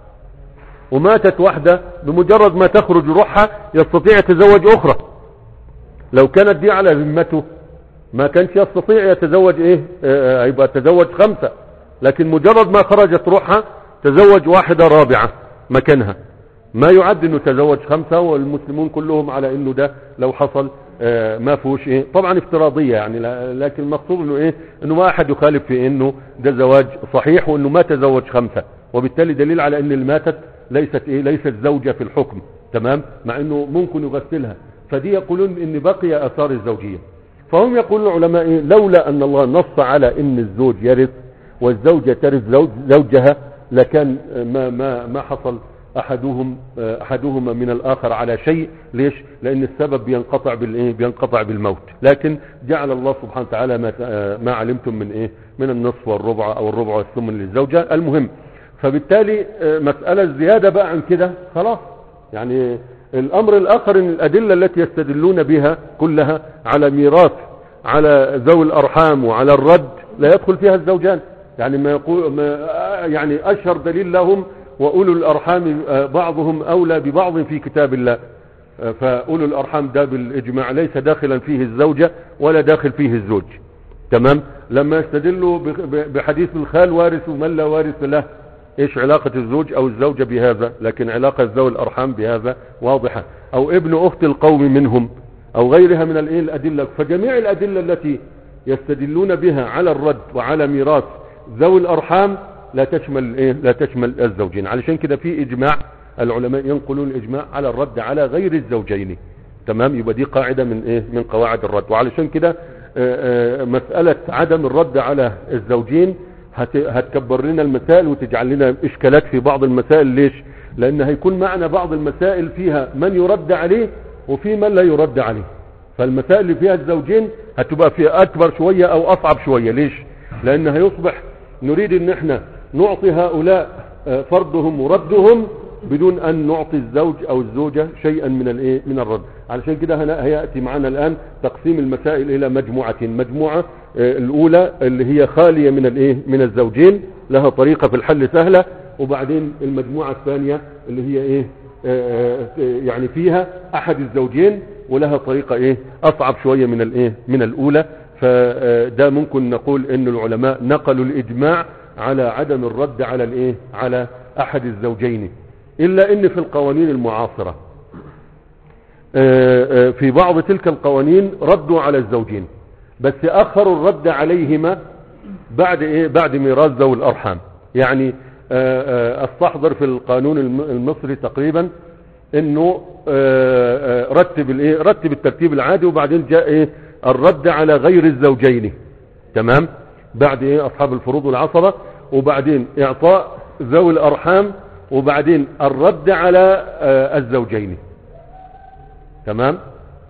[SPEAKER 1] وماتت واحدة بمجرد ما تخرج روحها يستطيع يتزوج اخرى لو كانت دي على ذمته ما كانش يستطيع يتزوج ايه آه، يبقى تزوج خمسة لكن مجرد ما خرجت روحها تزوج واحدة رابعة مكانها ما يعد انه تزوج خمسة والمسلمون كلهم على انه ده لو حصل آه، ما فيهوش ايه طبعا افتراضية يعني لا- لكن المقصود انه ايه انه ما احد يخالف في انه ده زواج صحيح وانه ما تزوج خمسة وبالتالي دليل على ان اللي ماتت ليست ايه ليست زوجة في الحكم تمام مع انه ممكن يغسلها فدي يقولون ان بقي اثار الزوجية فهم يقول العلماء إيه؟ لولا ان الله نص على ان الزوج يرث والزوجة ترث زوج زوجها لكان ما ما ما حصل احدهم احدهما من الاخر على شيء ليش لان السبب بينقطع بالايه بينقطع بالموت لكن جعل الله سبحانه وتعالى ما ما علمتم من ايه من النصف والربع او الربع والثمن للزوجة المهم فبالتالي آه، مسألة زيادة بقى عن كده خلاص يعني الامر الاخر ان الادلة التي يستدلون بها كلها على ميراث على ذوي الارحام وعلى الرد لا يدخل فيها الزوجان يعني ما يقول ما يعني اشهر دليل لهم واولو الارحام آه، بعضهم اولى ببعض في كتاب الله آه، فاولو الارحام ده بالاجماع ليس داخلا فيه الزوجة ولا داخل فيه الزوج تمام لما يستدلوا بخ- ب- بحديث الخال وارث ومن لا وارث له ايش علاقة الزوج او الزوجة بهذا لكن علاقة ذوي الارحام بهذا واضحة او ابن اخت القوم منهم او غيرها من الايه الادلة فجميع الادلة التي يستدلون بها على الرد وعلى ميراث ذوي الارحام لا تشمل ايه لا تشمل الزوجين علشان كده في اجماع العلماء ينقلون الاجماع على الرد على غير الزوجين تمام يبقى دي قاعدة من ايه من قواعد الرد وعلشان كده آه، آه، مسألة عدم الرد على الزوجين هت- هتكبر لنا المسائل وتجعل لنا اشكالات في بعض المسائل ليش لان هيكون معنا بعض المسائل فيها من يرد عليه وفي من لا يرد عليه فالمسائل اللي فيها الزوجين هتبقى فيها اكبر شوية او اصعب شوية ليش لان هيصبح نريد ان احنا نعطي هؤلاء آه، فرضهم وردهم بدون ان نعطي الزوج او الزوجة شيئا من الايه من الرد علشان كده هنا- هياتي معنا الان تقسيم المسائل الى مجموعتين مجموعة آه، الاولى اللي هي خالية من الايه من الزوجين لها طريقة في الحل سهلة وبعدين المجموعة الثانية اللي هي ايه آه، آه، يعني فيها احد الزوجين ولها طريقة ايه اصعب شوية من الايه من الاولى فده ممكن نقول ان العلماء نقلوا الاجماع على عدم الرد على الايه على احد الزوجين الا ان في القوانين المعاصرة آه، آه، في بعض تلك القوانين ردوا على الزوجين بس اخروا الرد عليهما بعد ايه بعد ميراث ذوي الارحام يعني آه، آه، استحضر في القانون الم- المصري تقريبا انه آه، آه، رتب الايه رتب الترتيب العادي وبعدين جاء ايه الرد على غير الزوجين تمام بعد ايه اصحاب الفروض والعصبة وبعدين اعطاء ذوي الارحام وبعدين الرد على آه، الزوجين تمام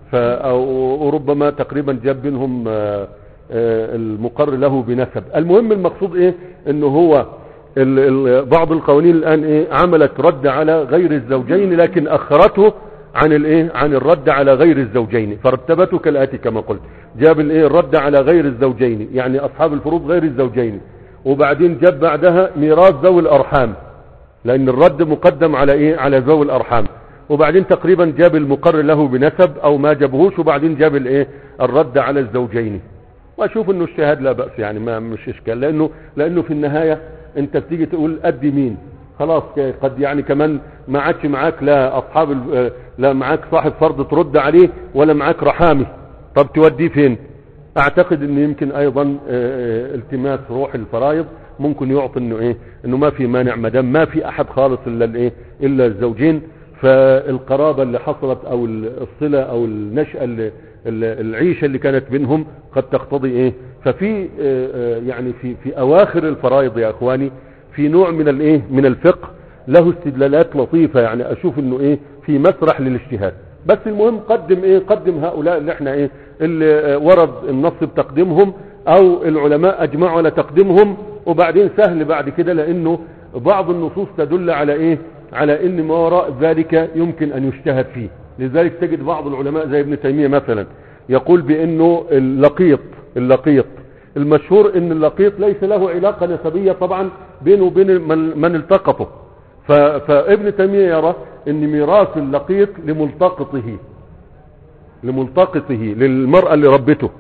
[SPEAKER 1] ف أو- وربما تقريبا جاب منهم آه، آه، المقر له بنسب المهم المقصود ايه انه هو ال ال بعض القوانين الان ايه عملت رد على غير الزوجين لكن اخرته عن الايه عن الرد على غير الزوجين فرتبته كالاتي كما قلت جاب الايه الرد على غير الزوجين يعني اصحاب الفروض غير الزوجين وبعدين جاب بعدها ميراث ذوي الارحام لان الرد مقدم على ايه على ذوي الارحام وبعدين تقريبا جاب المقر له بنسب او ما جابهوش وبعدين جاب الايه الرد على الزوجين واشوف انه الشهاد لا باس يعني ما مش اشكال لانه لانه في النهايه انت بتيجي تقول ادي مين خلاص قد يعني كمان ما عادش معاك لا اصحاب ال- لا معاك صاحب فرض ترد عليه ولا معاك رحامي طب توديه فين اعتقد ان يمكن ايضا آه، آه، التماس روح الفرائض ممكن يعطي انه ايه انه ما في مانع ما دام ما في احد خالص الا الايه الا الزوجين فالقرابه اللي حصلت او الصله او النشاه اللي ال- العيشه اللي كانت بينهم قد تقتضي ايه ففي آه، آه، يعني في في اواخر الفرائض يا اخواني في نوع من الايه من الفقه له استدلالات لطيفه يعني اشوف انه ايه في مسرح للاجتهاد بس المهم قدم ايه قدم هؤلاء اللي احنا ايه اللي آه، ورد النص بتقديمهم او العلماء اجمعوا على تقديمهم وبعدين سهل بعد كده لانه بعض النصوص تدل على ايه على ان ما وراء ذلك يمكن ان يجتهد فيه لذلك تجد بعض العلماء زي ابن تيمية مثلا يقول بانه اللقيط اللقيط المشهور ان اللقيط ليس له علاقة نسبية طبعا بينه وبين من, من التقطه ف- فابن تيمية يرى ان ميراث اللقيط لملتقطه لملتقطه للمرأة اللي ربته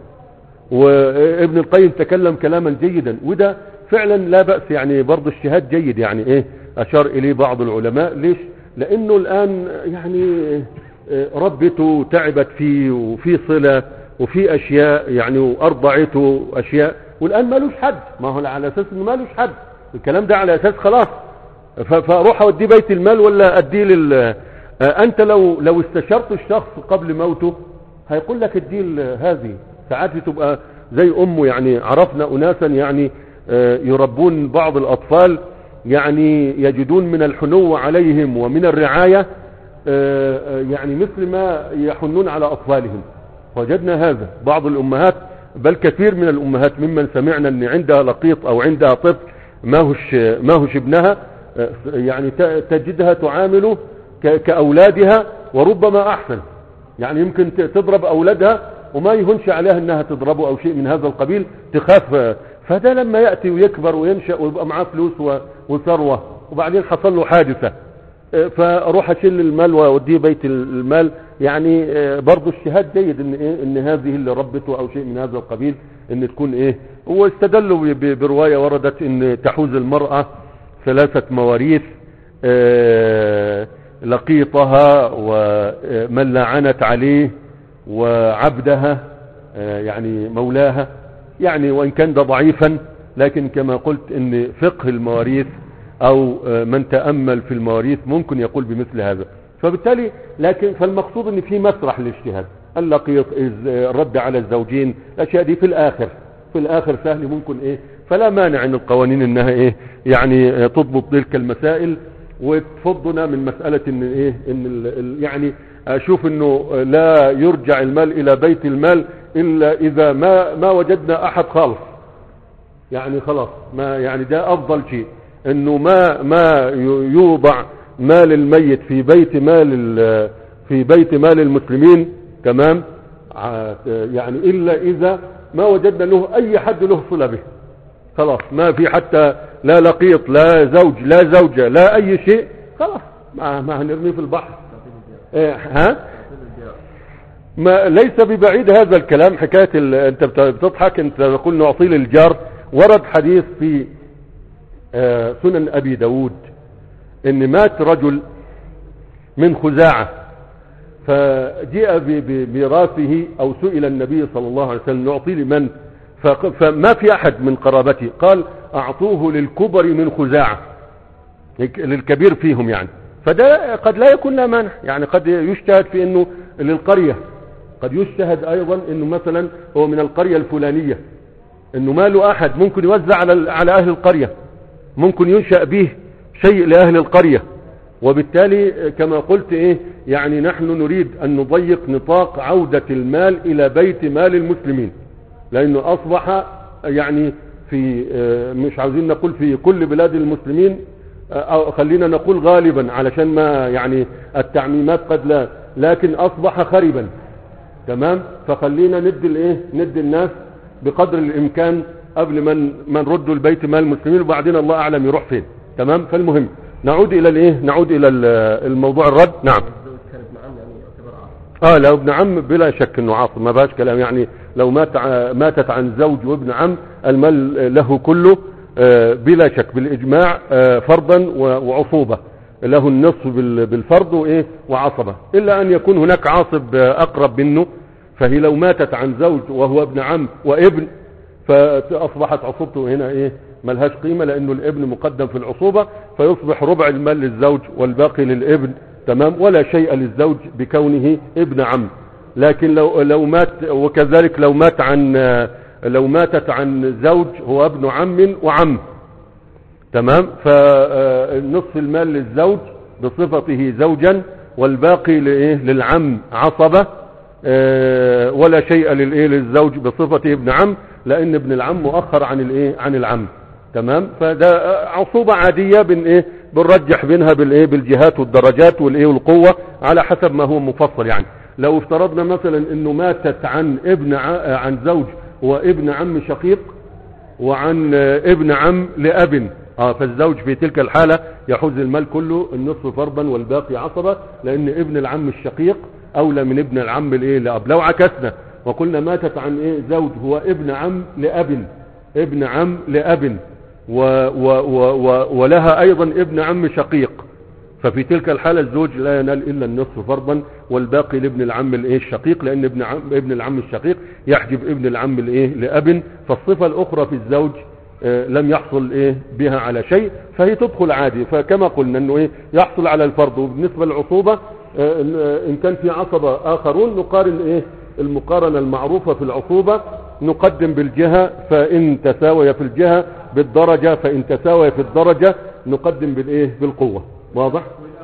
[SPEAKER 1] وابن القيم تكلم كلاما جيدا وده فعلا لا بأس يعني برضه اجتهاد جيد يعني ايه اشار اليه بعض العلماء ليش لانه الان يعني آه، ربته تعبت فيه وفي صلة وفي اشياء يعني وارضعته اشياء والان مالوش حد ما هو على اساس انه مالوش حد الكلام ده على اساس خلاص ف- فاروح اوديه بيت المال ولا اديه لل آه، انت لو لو استشرت الشخص قبل موته هيقول لك اديه ال- هذه ساعات بتبقى زي امه يعني عرفنا اناسا يعني آه، يربون بعض الاطفال يعني يجدون من الحنو عليهم ومن الرعاية آه، آه، يعني مثل ما يحنون على اطفالهم وجدنا هذا بعض الامهات بل كثير من الامهات ممن سمعنا ان عندها لقيط او عندها طفل ما هوش ما هوش ابنها آه، يعني ت- تجدها تعامله ك- كاولادها وربما احسن يعني يمكن ت- تضرب اولادها وما يهونش عليها انها تضربه او شيء من هذا القبيل تخاف آه، فده لما ياتي ويكبر وينشا ويبقى معاه فلوس و- وثروه وبعدين حصل له حادثه آه، فاروح اشيل المال واوديه بيت المال يعني آه، برضه اجتهاد جيد ان ايه ان هذه اللي ربته او شيء من هذا القبيل ان تكون ايه واستدلوا ب- ب- بروايه وردت ان تحوز المراه ثلاثه مواريث آه، لقيطها ومن لعنت عليه وعبدها آه، يعني مولاها يعني وان كان ده ضعيفا لكن كما قلت ان فقه المواريث او آه، من تأمل في المواريث ممكن يقول بمثل هذا فبالتالي لكن فالمقصود ان في مسرح للاجتهاد اللقيط إز- آه، الرد على الزوجين الاشياء دي في الاخر في الاخر سهل ممكن ايه فلا مانع ان القوانين انها ايه يعني آه، تضبط تلك المسائل وتفضنا من مسألة ان ايه ان ال ال يعني اشوف انه لا يرجع المال الى بيت المال الا اذا ما ما وجدنا احد خالص يعني خلاص ما يعني ده افضل شيء انه ما ما ي- يوضع مال الميت في بيت مال ال- في بيت مال المسلمين تمام ع- يعني الا اذا ما وجدنا له اي حد له صله به خلاص ما في حتى لا لقيط لا زوج لا زوجة لا اي شيء خلاص ما, ما هنرميه في البحر إيه ها ما ليس ببعيد هذا الكلام حكاية ال... انت بت- بتضحك انت تقول نعطيه للجار ورد حديث في آه، سنن ابي داود ان مات رجل من خزاعة فجاء ب- بميراثه او سئل النبي صلى الله عليه وسلم نعطيه لمن فق- فما في احد من قرابته قال اعطوه للكبر من خزاعة لك- للكبير فيهم يعني فده قد لا يكون لا مانع يعني قد يجتهد في انه للقرية قد يجتهد ايضا انه مثلا هو من القرية الفلانية انه ما له احد ممكن يوزع على على اهل القرية ممكن ينشأ به شيء لاهل القرية وبالتالي كما قلت ايه يعني نحن نريد ان نضيق نطاق عودة المال الى بيت مال المسلمين لانه اصبح يعني في آه، مش عاوزين نقول في كل بلاد المسلمين آه، او خلينا نقول غالبا علشان ما يعني التعميمات قد لا لكن اصبح خربا تمام فخلينا ندي الايه ندي الناس بقدر الامكان قبل ما ن- ما نردوا البيت مال المسلمين وبعدين الله اعلم يروح فين تمام فالمهم نعود الى الايه نعود الى ال- الموضوع الرد نعم
[SPEAKER 2] الزوج كان ابن عم يعني يعتبر عاصر
[SPEAKER 1] اه لو ابن عم بلا شك انه عاصم ما باش كلام يعني لو مات ع- ماتت عن زوج وابن عم المال له كله آه، بلا شك بالاجماع آه، فرضا و- وعصوبه له النصف بال- بالفرض وايه وعصبه الا ان يكون هناك عاصب آه، اقرب منه فهي لو ماتت عن زوج وهو ابن عم وابن فاصبحت عصوبته هنا ايه ملهاش قيمه لانه الابن مقدم في العصوبه فيصبح ربع المال للزوج والباقي للابن تمام ولا شيء للزوج بكونه ابن عم لكن لو لو مات وكذلك لو مات عن لو ماتت عن زوج هو ابن عم وعم تمام فنصف المال للزوج بصفته زوجا والباقي لإيه للعم عصبة آه، ولا شيء للإيه للزوج بصفته ابن عم لأن ابن العم مؤخر عن الإيه عن العم تمام فده آه، عصوبة عادية بن إيه بنرجح بينها بالإيه بالجهات والدرجات والإيه والقوة على حسب ما هو مفصل يعني لو افترضنا مثلا انه ماتت عن ابن ع- عن زوج وابن عم شقيق وعن ابن عم لأب اه فالزوج في تلك الحالة يحوز المال كله النصف فرضا والباقي عصبة لان ابن العم الشقيق اولى من ابن العم الايه لأب لو عكسنا وقلنا ماتت عن ايه زوج هو ابن عم لأب ابن عم لأب و و و و ولها ايضا ابن عم شقيق ففي تلك الحالة الزوج لا ينال إلا النصف فرضا والباقي لابن العم الايه الشقيق لأن ابن عم ابن العم الشقيق يحجب ابن العم الايه لأب فالصفة الأخرى في الزوج آه، لم يحصل ايه بها على شيء فهي تدخل عادي فكما قلنا انه ايه يحصل على الفرض وبالنسبة للعصوبة آه، إن آه، ان كان في عصبة اخرون نقارن ايه المقارنة المعروفة في العصوبة نقدم بالجهة فان تساوي في الجهة بالدرجة فان تساوي في الدرجة نقدم بالايه بالقوة واضح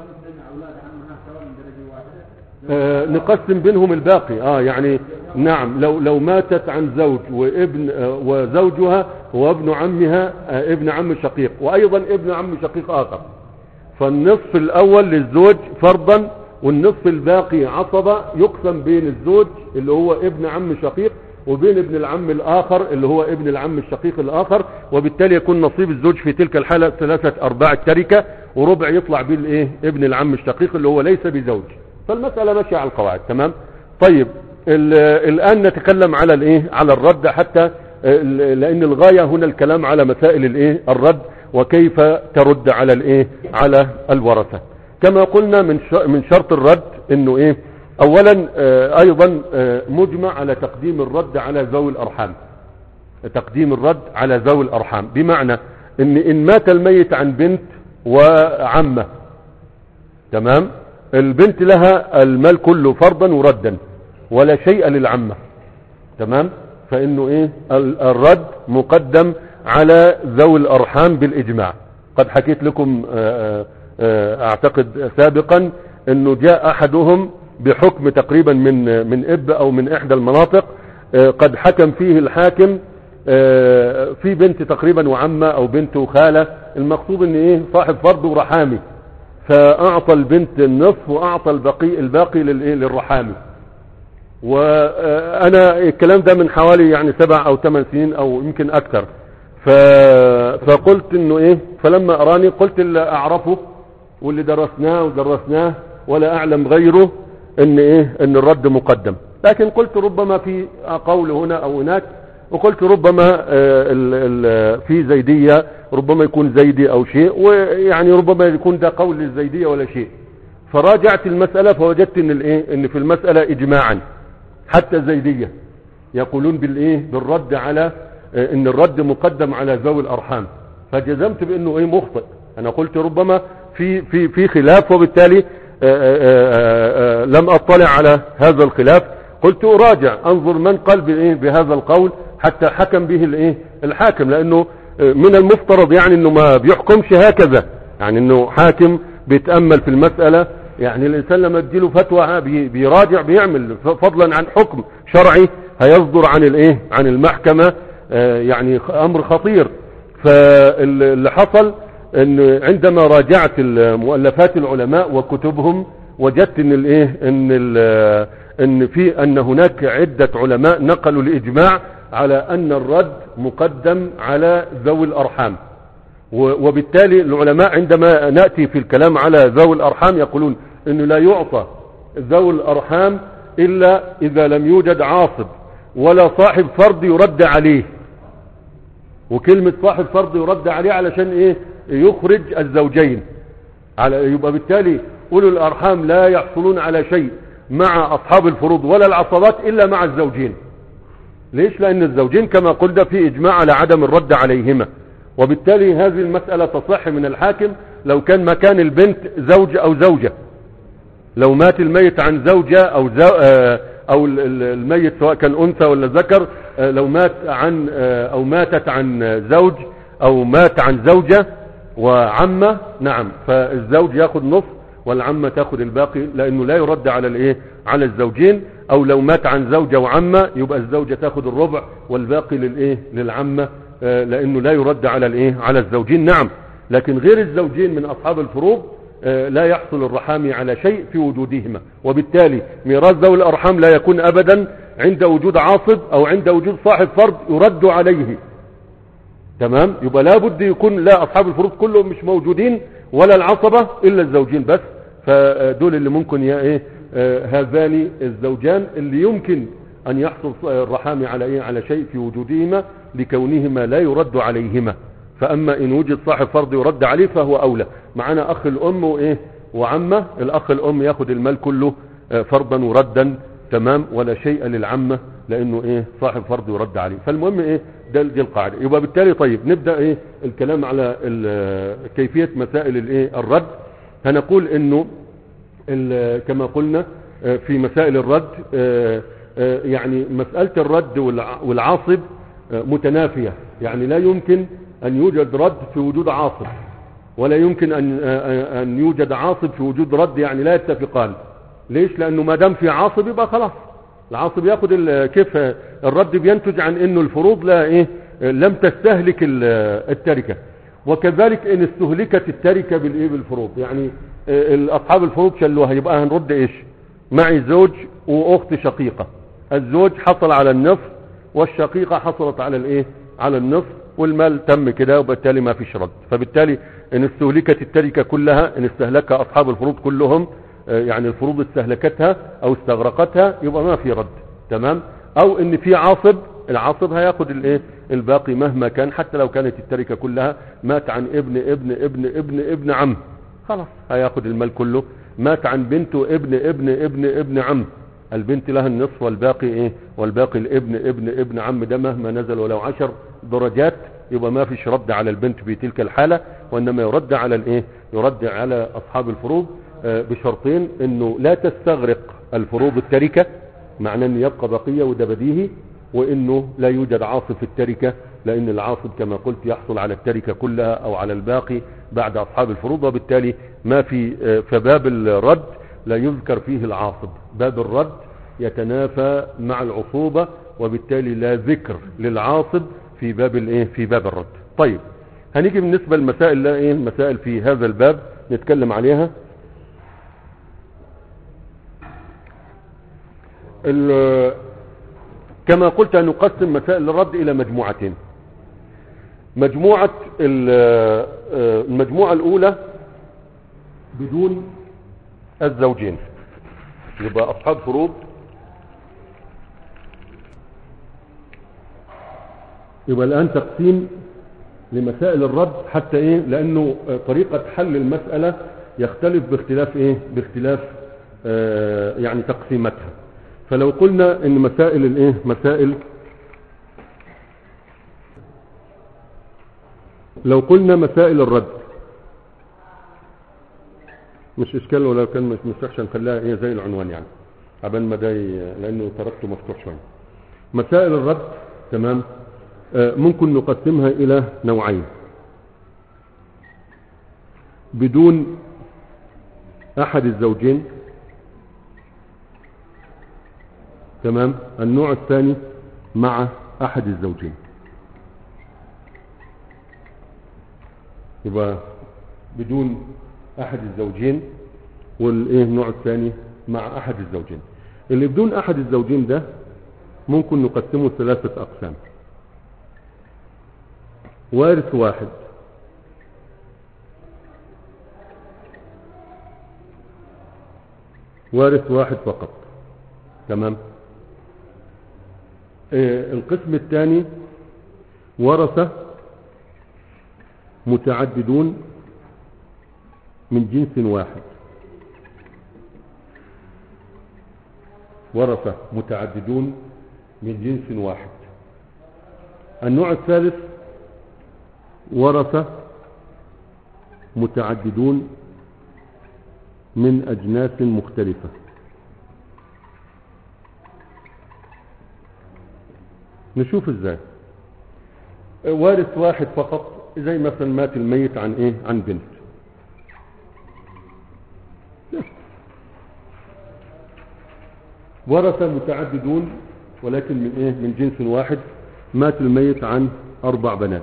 [SPEAKER 1] آه، نقسم بينهم الباقي اه يعني نعم لو لو ماتت عن زوج وابن آه، وزوجها وابن عمها آه، ابن عم شقيق وايضا ابن عم شقيق اخر فالنصف الاول للزوج فرضا والنصف الباقي عصبة يقسم بين الزوج اللي هو ابن عم شقيق وبين ابن العم الاخر اللي هو ابن العم الشقيق الاخر وبالتالي يكون نصيب الزوج في تلك الحالة ثلاثة ارباع التركة وربع يطلع بيه الايه ابن العم الشقيق اللي هو ليس بزوج فالمسألة ماشية على القواعد تمام طيب ال- الآن نتكلم على الايه على الرد حتى ال- لأن الغاية هنا الكلام على مسائل الايه الرد وكيف ترد على الايه على الورثة كما قلنا من ش- من شرط الرد انه ايه اولا آه، ايضا آه، مجمع على تقديم الرد على ذوي الارحام تقديم الرد على ذوي الارحام بمعنى ان ان مات الميت عن بنت وعمه تمام البنت لها المال كله فرضا وردا ولا شيء للعمة تمام فانه ايه ال- الرد مقدم على ذوي الارحام بالاجماع قد حكيت لكم آه، آه، اعتقد سابقا انه جاء احدهم بحكم تقريبا من من اب او من احدى المناطق آه، قد حكم فيه الحاكم آه، في بنت تقريبا وعمة او بنت وخالة المقصود ان ايه صاحب فرض ورحامي فاعطى البنت النصف واعطى الباقي الباقي للايه للرحامي وانا الكلام ده من حوالي يعني سبع او ثمان سنين او يمكن اكثر ف... فقلت انه ايه فلما اراني قلت اللي اعرفه واللي درسناه ودرسناه ولا اعلم غيره ان ايه ان الرد مقدم لكن قلت ربما في قول هنا او هناك وقلت ربما آه، ال- ال- في زيدية ربما يكون زيدي او شيء ويعني ربما يكون ده قول للزيدية ولا شيء فراجعت المسألة فوجدت ان الايه ان في المسألة اجماعا حتى زيدية يقولون بالايه بالرد على آه، ان الرد مقدم على ذوي الارحام فجزمت بانه ايه مخطئ انا قلت ربما في في في خلاف وبالتالي آه، آه، آه، آه، لم اطلع على هذا الخلاف قلت اراجع انظر من قال بايه بهذا القول حتى حكم به الايه الحاكم لانه آه، من المفترض يعني انه ما بيحكمش هكذا يعني انه حاكم بيتأمل في المسألة يعني الإنسان لما تجيله فتوى ها بي- بيراجع بيعمل ف- فضلا عن حكم شرعي هيصدر عن الايه عن المحكمة آه، يعني خ- أمر خطير فاللي حصل ان عندما راجعت مؤلفات العلماء وكتبهم وجدت ان الايه ان ال- ان في ان هناك عدة علماء نقلوا الاجماع على ان الرد مقدم على ذوي الارحام و- وبالتالي العلماء عندما نأتي في الكلام على ذوي الأرحام يقولون أنه لا يعطى ذوي الأرحام إلا إذا لم يوجد عاصب ولا صاحب فرض يرد عليه وكلمة صاحب فرض يرد عليه علشان إيه يخرج الزوجين على يبقى بالتالي أولو الأرحام لا يحصلون على شيء مع أصحاب الفروض ولا العصبات إلا مع الزوجين ليش لأن الزوجين كما قلنا في إجماع على عدم الرد عليهما وبالتالي هذه المسألة تصح من الحاكم لو كان مكان البنت زوج أو زوجة لو مات الميت عن زوجة أو زو آه، أو ال- ال- الميت سواء كان أنثى ولا ذكر آه، لو مات عن آه، أو ماتت عن زوج أو مات عن زوجة وعمة نعم فالزوج ياخد نصف والعمة تاخد الباقي لأنه لا يرد على الإيه على الزوجين أو لو مات عن زوجة وعمة يبقى الزوجة تاخد الربع والباقي للإيه للعمة آه، لأنه لا يرد على الإيه على الزوجين نعم لكن غير الزوجين من أصحاب الفروض آه، لا يحصل الرحام على شيء في وجودهما وبالتالي ميراث ذوي الأرحام لا يكون أبدا عند وجود عاصب أو عند وجود صاحب فرض يرد عليه تمام يبقى لابد يكون لا أصحاب الفروض كلهم مش موجودين ولا العصبة إلا الزوجين بس فدول اللي ممكن يا إيه آه، هذان الزوجان اللي يمكن أن يحصل الرحام على إيه على شيء في وجودهما لكونهما لا يرد عليهما فأما إن وجد صاحب فرض يرد عليه فهو أولى معنا أخ الأم وإيه وعمة الأخ الأم ياخد المال كله آه، فرضا وردا تمام ولا شيء للعمة لأنه إيه صاحب فرض يرد عليه فالمهم إيه ده دي القاعدة يبقى بالتالي طيب نبدأ إيه الكلام على ال- كيفية مسائل الإيه الرد هنقول إنه ال- كما قلنا آه، في مسائل الرد آه، آه، يعني مسألة الرد والع- والعاصب آه، متنافية يعني لا يمكن أن يوجد رد في وجود عاصب ولا يمكن أن آه، أن يوجد عاصب في وجود رد يعني لا يتفقان ليش لأنه ما دام في عاصب يبقى خلاص العاصب ياخد ال- كيف الرد بينتج عن انه الفروض لا ايه لم تستهلك ال- التركة وكذلك ان استهلكت التركة بالايه بالفروض يعني آه، اصحاب الفروض شلوها يبقى هنرد ايش معي زوج واخت شقيقة الزوج حصل على النصف والشقيقة حصلت على الايه على النصف والمال تم كده وبالتالي ما فيش رد فبالتالي ان استهلكت التركة كلها ان استهلكها اصحاب الفروض كلهم آه، يعني الفروض استهلكتها او استغرقتها يبقى ما في رد تمام او ان في عاصب العاصب هياخد الايه الباقي مهما كان حتى لو كانت التركة كلها مات عن ابن ابن ابن ابن ابن عم خلاص هياخد المال كله مات عن بنته ابن ابن ابن ابن عم البنت لها النصف والباقي ايه والباقي الابن ابن ابن عم ده مهما نزل ولو عشر درجات يبقى ما فيش رد على البنت في تلك الحالة وانما يرد على الايه يرد على اصحاب الفروض آه، بشرطين انه لا تستغرق الفروض التركة معناه ان يبقى بقية وده بديهي وانه لا يوجد عاصب في التركة لان العاصب كما قلت يحصل على التركة كلها او على الباقي بعد اصحاب الفروض وبالتالي ما في آه، فباب الرد لا يذكر فيه العاصب باب الرد يتنافى مع العصوبة وبالتالي لا ذكر للعاصب في باب الايه في باب الرد طيب هنيجي بالنسبة للمسائل لا ايه المسائل في هذا الباب نتكلم عليها ال- كما قلت نقسم مسائل الرد الى مجموعتين مجموعة ال- آه، المجموعة الاولى بدون الزوجين يبقى اصحاب فروض يبقى الان تقسيم لمسائل الرد حتى ايه لانه آه، طريقة حل المسألة يختلف باختلاف ايه باختلاف آه يعني تقسيمتها فلو قلنا ان مسائل الايه مسائل لو قلنا مسائل الرد مش اشكال ولو كان مش مش وحشه نخليها ايه زي العنوان يعني عبال ما ده ي- لانه تركته مفتوح شويه مسائل الرد تمام آه، ممكن نقسمها الى نوعين بدون احد الزوجين تمام النوع الثاني مع احد الزوجين يبقى بدون احد الزوجين والايه النوع الثاني مع احد الزوجين اللي بدون احد الزوجين ده ممكن نقسمه ثلاثة اقسام وارث واحد وارث واحد فقط تمام آه، القسم الثاني ورثة متعددون من جنس واحد ورثة متعددون من جنس واحد النوع الثالث ورثة متعددون من أجناس مختلفة نشوف ازاي وارث واحد فقط زي مثلا مات الميت عن ايه عن بنت ورثة متعددون ولكن من ايه من جنس واحد مات الميت عن اربع بنات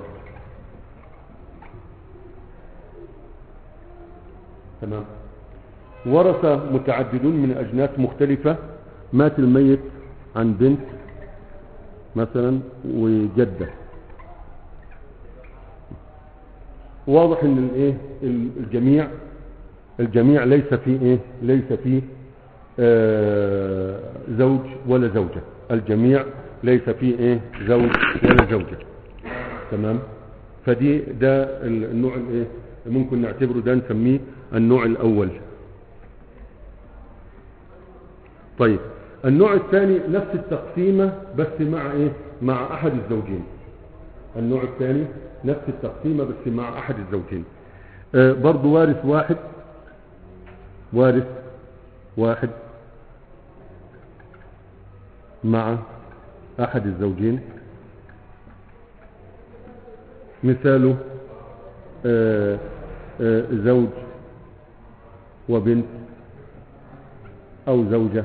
[SPEAKER 1] تمام ورثة متعددون من اجناس مختلفة مات الميت عن بنت مثلا وجدة واضح ان الايه الجميع الجميع ليس فيه ايه ليس فيه آه زوج ولا زوجة الجميع ليس فيه ايه زوج ولا زوجة تمام فدي ده النوع الايه ممكن نعتبره ده نسميه النوع الاول طيب النوع الثاني نفس التقسيمة بس مع ايه مع احد الزوجين النوع الثاني نفس التقسيمة بس مع احد الزوجين آه برضو وارث واحد وارث واحد مع احد الزوجين مثاله آه آه زوج وبنت او زوجة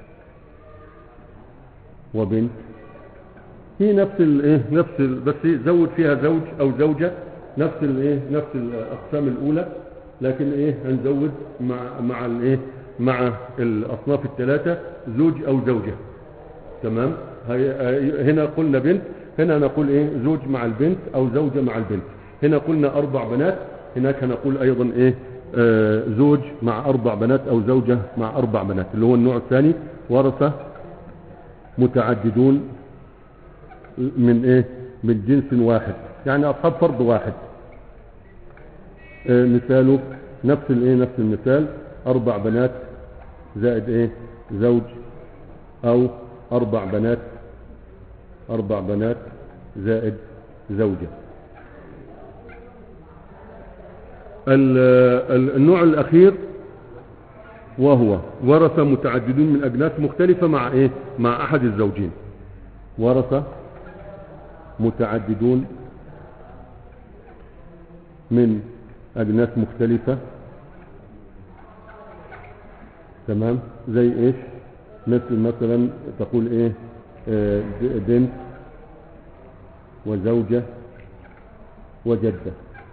[SPEAKER 1] وبنت هي نفس الايه نفس ال... بس زود فيها زوج او زوجة نفس الايه نفس الاقسام الاولى لكن ايه هنزود مع مع الايه مع الاصناف الثلاثة زوج او زوجة تمام هي... هنا قلنا بنت هنا نقول ايه زوج مع البنت او زوجة مع البنت هنا قلنا اربع بنات هناك هنقول ايضا ايه آه زوج مع اربع بنات او زوجة مع اربع بنات اللي هو النوع الثاني ورثة متعددون من ايه من جنس واحد يعني اصحاب فرض واحد آه مثاله نفس الايه نفس المثال اربع بنات زائد ايه زوج او اربع بنات اربع بنات زائد زوجة النوع الاخير وهو ورثة متعددون من أجناس مختلفة مع إيه؟ مع أحد الزوجين ورثة متعددون من أجناس مختلفة تمام زي إيش مثل مثلا تقول إيه آه بنت وزوجة وجدة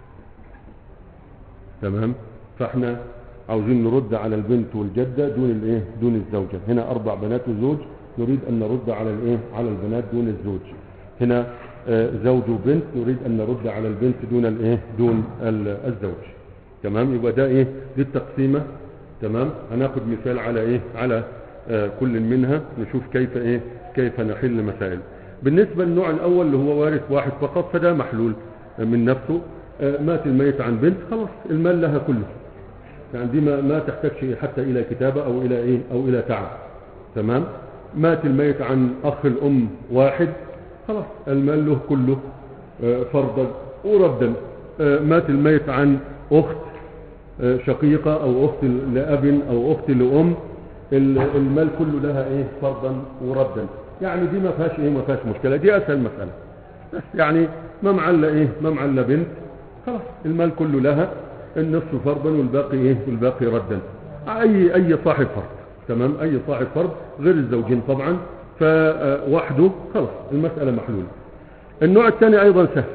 [SPEAKER 1] تمام فاحنا عاوزين نرد على البنت والجدة دون الايه دون الزوجة هنا اربع بنات وزوج نريد ان نرد على الايه على البنات دون الزوج هنا آه زوج وبنت نريد ان نرد على البنت دون الايه دون الزوج تمام يبقى ده ايه دي التقسيمة تمام هناخد مثال على ايه على آه كل منها نشوف كيف ايه كيف نحل مسائل بالنسبة للنوع الاول اللي هو وارث واحد فقط فده محلول من نفسه آه مات الميت عن بنت خلاص المال لها كله يعني دي ما, ما تحتاج حتى الى كتابة او الى ايه او الى تعب تمام مات الميت عن اخ الام واحد خلاص المال له كله آه فرضا وردا آه مات الميت عن اخت آه شقيقة او اخت لاب او اخت لام المال كله لها ايه فرضا وردا يعني دي ما فيهاش ايه ما فيهاش مشكلة دي اسهل مسألة يعني ما معلى ايه ما معلى بنت خلاص المال كله لها النصف فرضا والباقي ايه والباقي ردا اي اي صاحب فرد تمام اي صاحب فرد غير الزوجين طبعا فوحده خلاص المسألة محلولة النوع الثاني ايضا سهل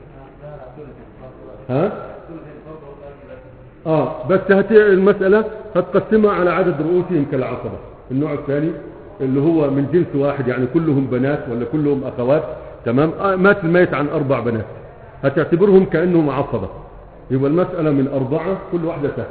[SPEAKER 1] ها اه بس هت المسألة هتقسمها على عدد رؤوسهم كالعصبة النوع الثاني اللي هو من جنس واحد يعني كلهم بنات ولا كلهم اخوات تمام آه مات الميت عن اربع بنات هتعتبرهم كأنهم عصبة يبقى المسألة من اربعة كل واحدة سهل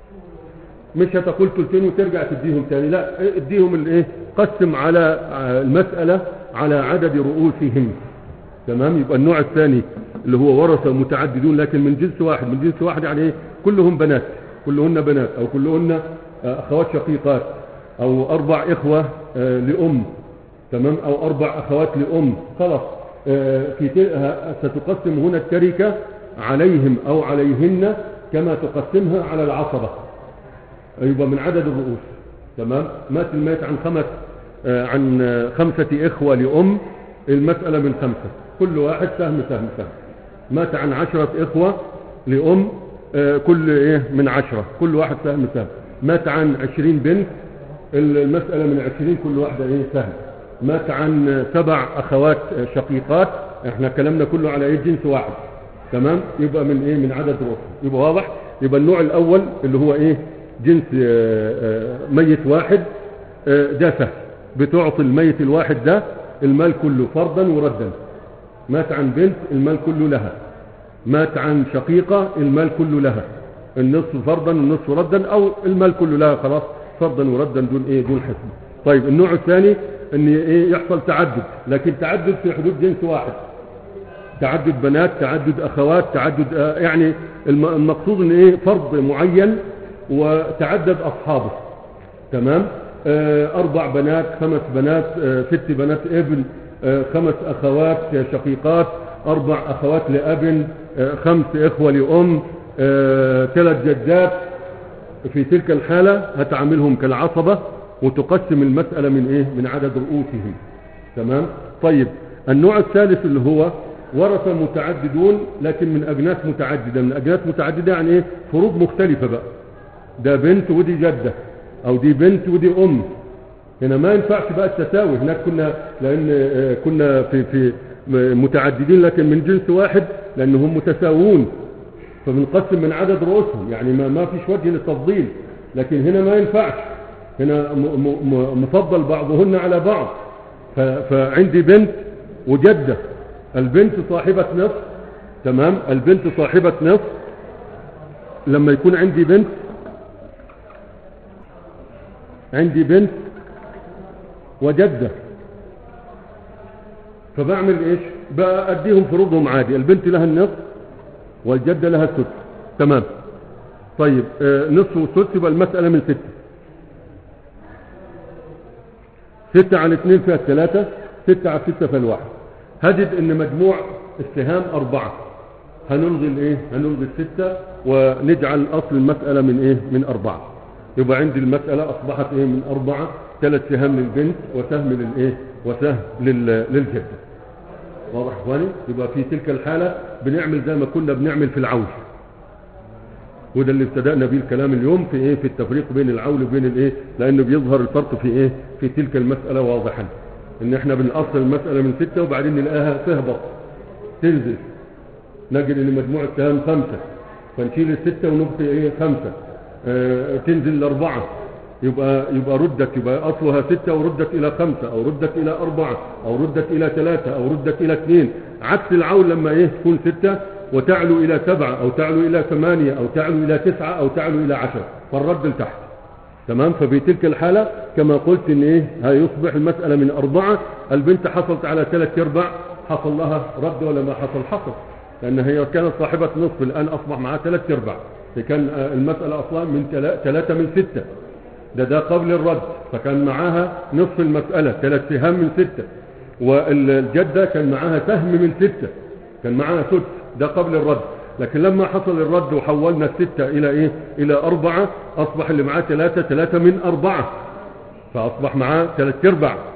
[SPEAKER 1] مش هتقول تلتين وترجع تديهم تاني لا اديهم الايه قسم على المسألة على عدد رؤوسهم تمام يبقى النوع الثاني اللي هو ورثة متعددون لكن من جنس واحد من جنس واحد يعني ايه كلهم بنات كلهن بنات او كلهن اخوات شقيقات او اربع اخوة لام تمام او اربع اخوات لام خلاص في ستقسم هنا التركة عليهم او عليهن كما تقسمها على العصبة يبقى من عدد الرؤوس تمام مات الميت عن خمس عن خمسة إخوة لأم المسألة من خمسة كل واحد سهم سهم سهم مات عن عشرة إخوة لأم كل إيه من عشرة كل واحد سهم سهم مات عن عشرين بنت المسألة من عشرين كل واحدة إيه سهم مات عن سبع أخوات شقيقات احنا كلامنا كله على إيه جنس واحد تمام يبقى من إيه من عدد رؤوس يبقى واضح يبقى النوع الأول اللي هو إيه جنس ميت واحد ده سهل بتعطي الميت الواحد ده المال كله فرضا وردا مات عن بنت المال كله لها مات عن شقيقة المال كله لها النصف فرضا والنصف ردا او المال كله لها خلاص فرضا وردا دون ايه دون حسب طيب النوع الثاني ان ايه يحصل تعدد لكن تعدد في حدود جنس واحد تعدد بنات تعدد اخوات تعدد آه يعني المقصود ان ايه فرض معين وتعدد أصحابه تمام آه أربع بنات خمس بنات آه ست بنات ابن آه خمس أخوات شقيقات أربع أخوات لأب خمس إخوة لأم ثلاث جدات في تلك الحالة هتعاملهم كالعصبة وتقسم المسألة من إيه من عدد رؤوسهم تمام طيب النوع الثالث اللي هو ورثة متعددون لكن من أجناس متعددة من أجناس متعددة يعني إيه فروض مختلفة بقى ده بنت ودي جدة او دي بنت ودي ام هنا ما ينفعش بقى التساوي هناك كنا لان كنا في في متعددين لكن من جنس واحد لانهم متساوون فبنقسم من عدد رؤوسهم يعني ما, ما فيش وجه للتفضيل لكن هنا ما ينفعش هنا مفضل بعضهن على بعض فعندي بنت وجدة البنت صاحبة نصف تمام البنت صاحبة نصف لما يكون عندي بنت عندي بنت وجدة فبعمل ايش بأديهم فروضهم عادي البنت لها النصف والجدة لها السدس تمام طيب آه نصف والسدس يبقى المسألة من ستة ستة على اثنين فيها الثلاثة ستة على ستة فيها الواحد هجد ان مجموع السهام اربعة هنلغي الايه هنلغي الستة ونجعل اصل المسألة من ايه من اربعة يبقى عندي المسألة أصبحت إيه من أربعة ثلاث سهام للبنت وسهم للإيه وسهم لل... للجدة واضح إخواني يبقى في تلك الحالة بنعمل زي ما كنا بنعمل في العول وده اللي ابتدأنا به الكلام اليوم في إيه في التفريق بين العول وبين الإيه لأنه بيظهر الفرق في إيه في تلك المسألة واضحا إن إحنا بنأصل المسألة من ستة وبعدين نلاقيها تهبط تنزل نجد إن مجموع السهام خمسة فنشيل الستة ونبقي إيه خمسة آه تنزل لأربعة يبقى يبقى ردت يبقى أصلها ستة وردت إلى خمسة أو ردت إلى أربعة أو ردت إلى ثلاثة أو ردت إلى اثنين عكس العول لما إيه تكون ستة وتعلو إلى سبعة أو تعلو إلى ثمانية أو تعلو إلى تسعة أو تعلو إلى عشرة فالرد لتحت تمام ففي تلك الحالة كما قلت إن إيه هيصبح المسألة من أربعة البنت حصلت على ثلاث أرباع حصل لها رد ولا ما حصل حصل لأن هي كانت صاحبة نصف الآن أصبح معها ثلاث أرباع كان المسألة أصلا من ثلاثة من ستة ده ده قبل الرد فكان معاها نصف المسألة ثلاث سهام من ستة والجدة كان معاها سهم من ستة كان معاها سدس ده قبل الرد لكن لما حصل الرد وحولنا الستة إلى إيه إلى أربعة أصبح اللي معاه ثلاثة ثلاثة من أربعة فأصبح معاه ثلاث أرباع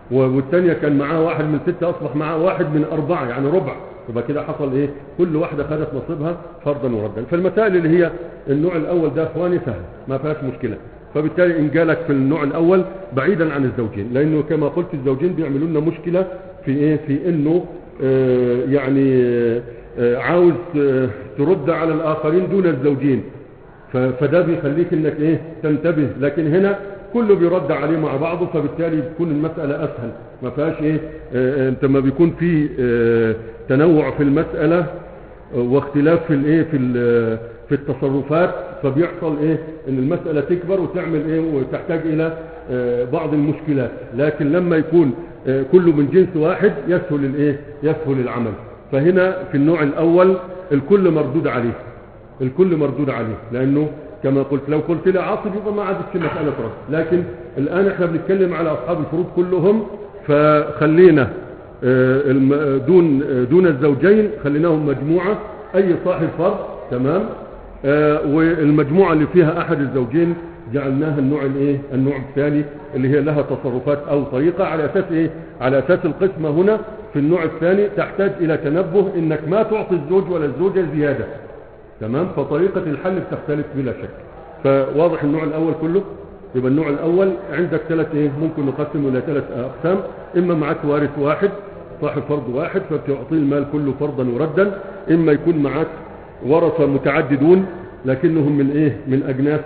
[SPEAKER 1] والثانية كان معاه واحد من ستة أصبح معاه واحد من أربعة يعني ربع يبقى كده حصل إيه كل واحدة خدت نصيبها فرضا وردا فالمسائل اللي هي النوع الأول ده إخواني سهل ما فيهاش مشكلة فبالتالي إن جالك في النوع الأول بعيدا عن الزوجين لأنه كما قلت الزوجين بيعملوا لنا مشكلة في إيه في إنه آه يعني آه عاوز آه ترد على الآخرين دون الزوجين ف- فده بيخليك انك ايه تنتبه لكن هنا كله بيرد عليه مع بعضه فبالتالي بتكون المسألة اسهل ما فيهاش ايه آه، انت ما بيكون في آه، تنوع في المسألة آه، واختلاف في الايه في ال- في التصرفات فبيحصل ايه ان المسألة تكبر وتعمل ايه وتحتاج الى آه، بعض المشكلات لكن لما يكون آه، كله من جنس واحد يسهل الايه يسهل العمل فهنا في النوع الاول الكل مردود عليه الكل مردود عليه لانه كما قلت لو قلت لي عاصب يبقى ما عادتش مسألة رد لكن الآن احنا بنتكلم على أصحاب الفروض كلهم فخلينا آه، الم- دون آه، دون الزوجين خليناهم مجموعة أي صاحب فرض تمام آه، والمجموعة اللي فيها أحد الزوجين جعلناها النوع الايه النوع الثاني اللي هي لها تصرفات او طريقة على اساس ايه على اساس القسمة هنا في النوع الثاني تحتاج الى تنبه انك ما تعطي الزوج ولا الزوجة زيادة تمام فطريقة الحل بتختلف بلا شك فواضح النوع الأول كله يبقى النوع الأول عندك ثلاث إيه ممكن نقسمه إلى ثلاث أقسام إما معك وارث واحد صاحب فرض واحد فبتعطيه المال كله فرضا وردا إما يكون معك ورثة متعددون لكنهم من إيه من أجناس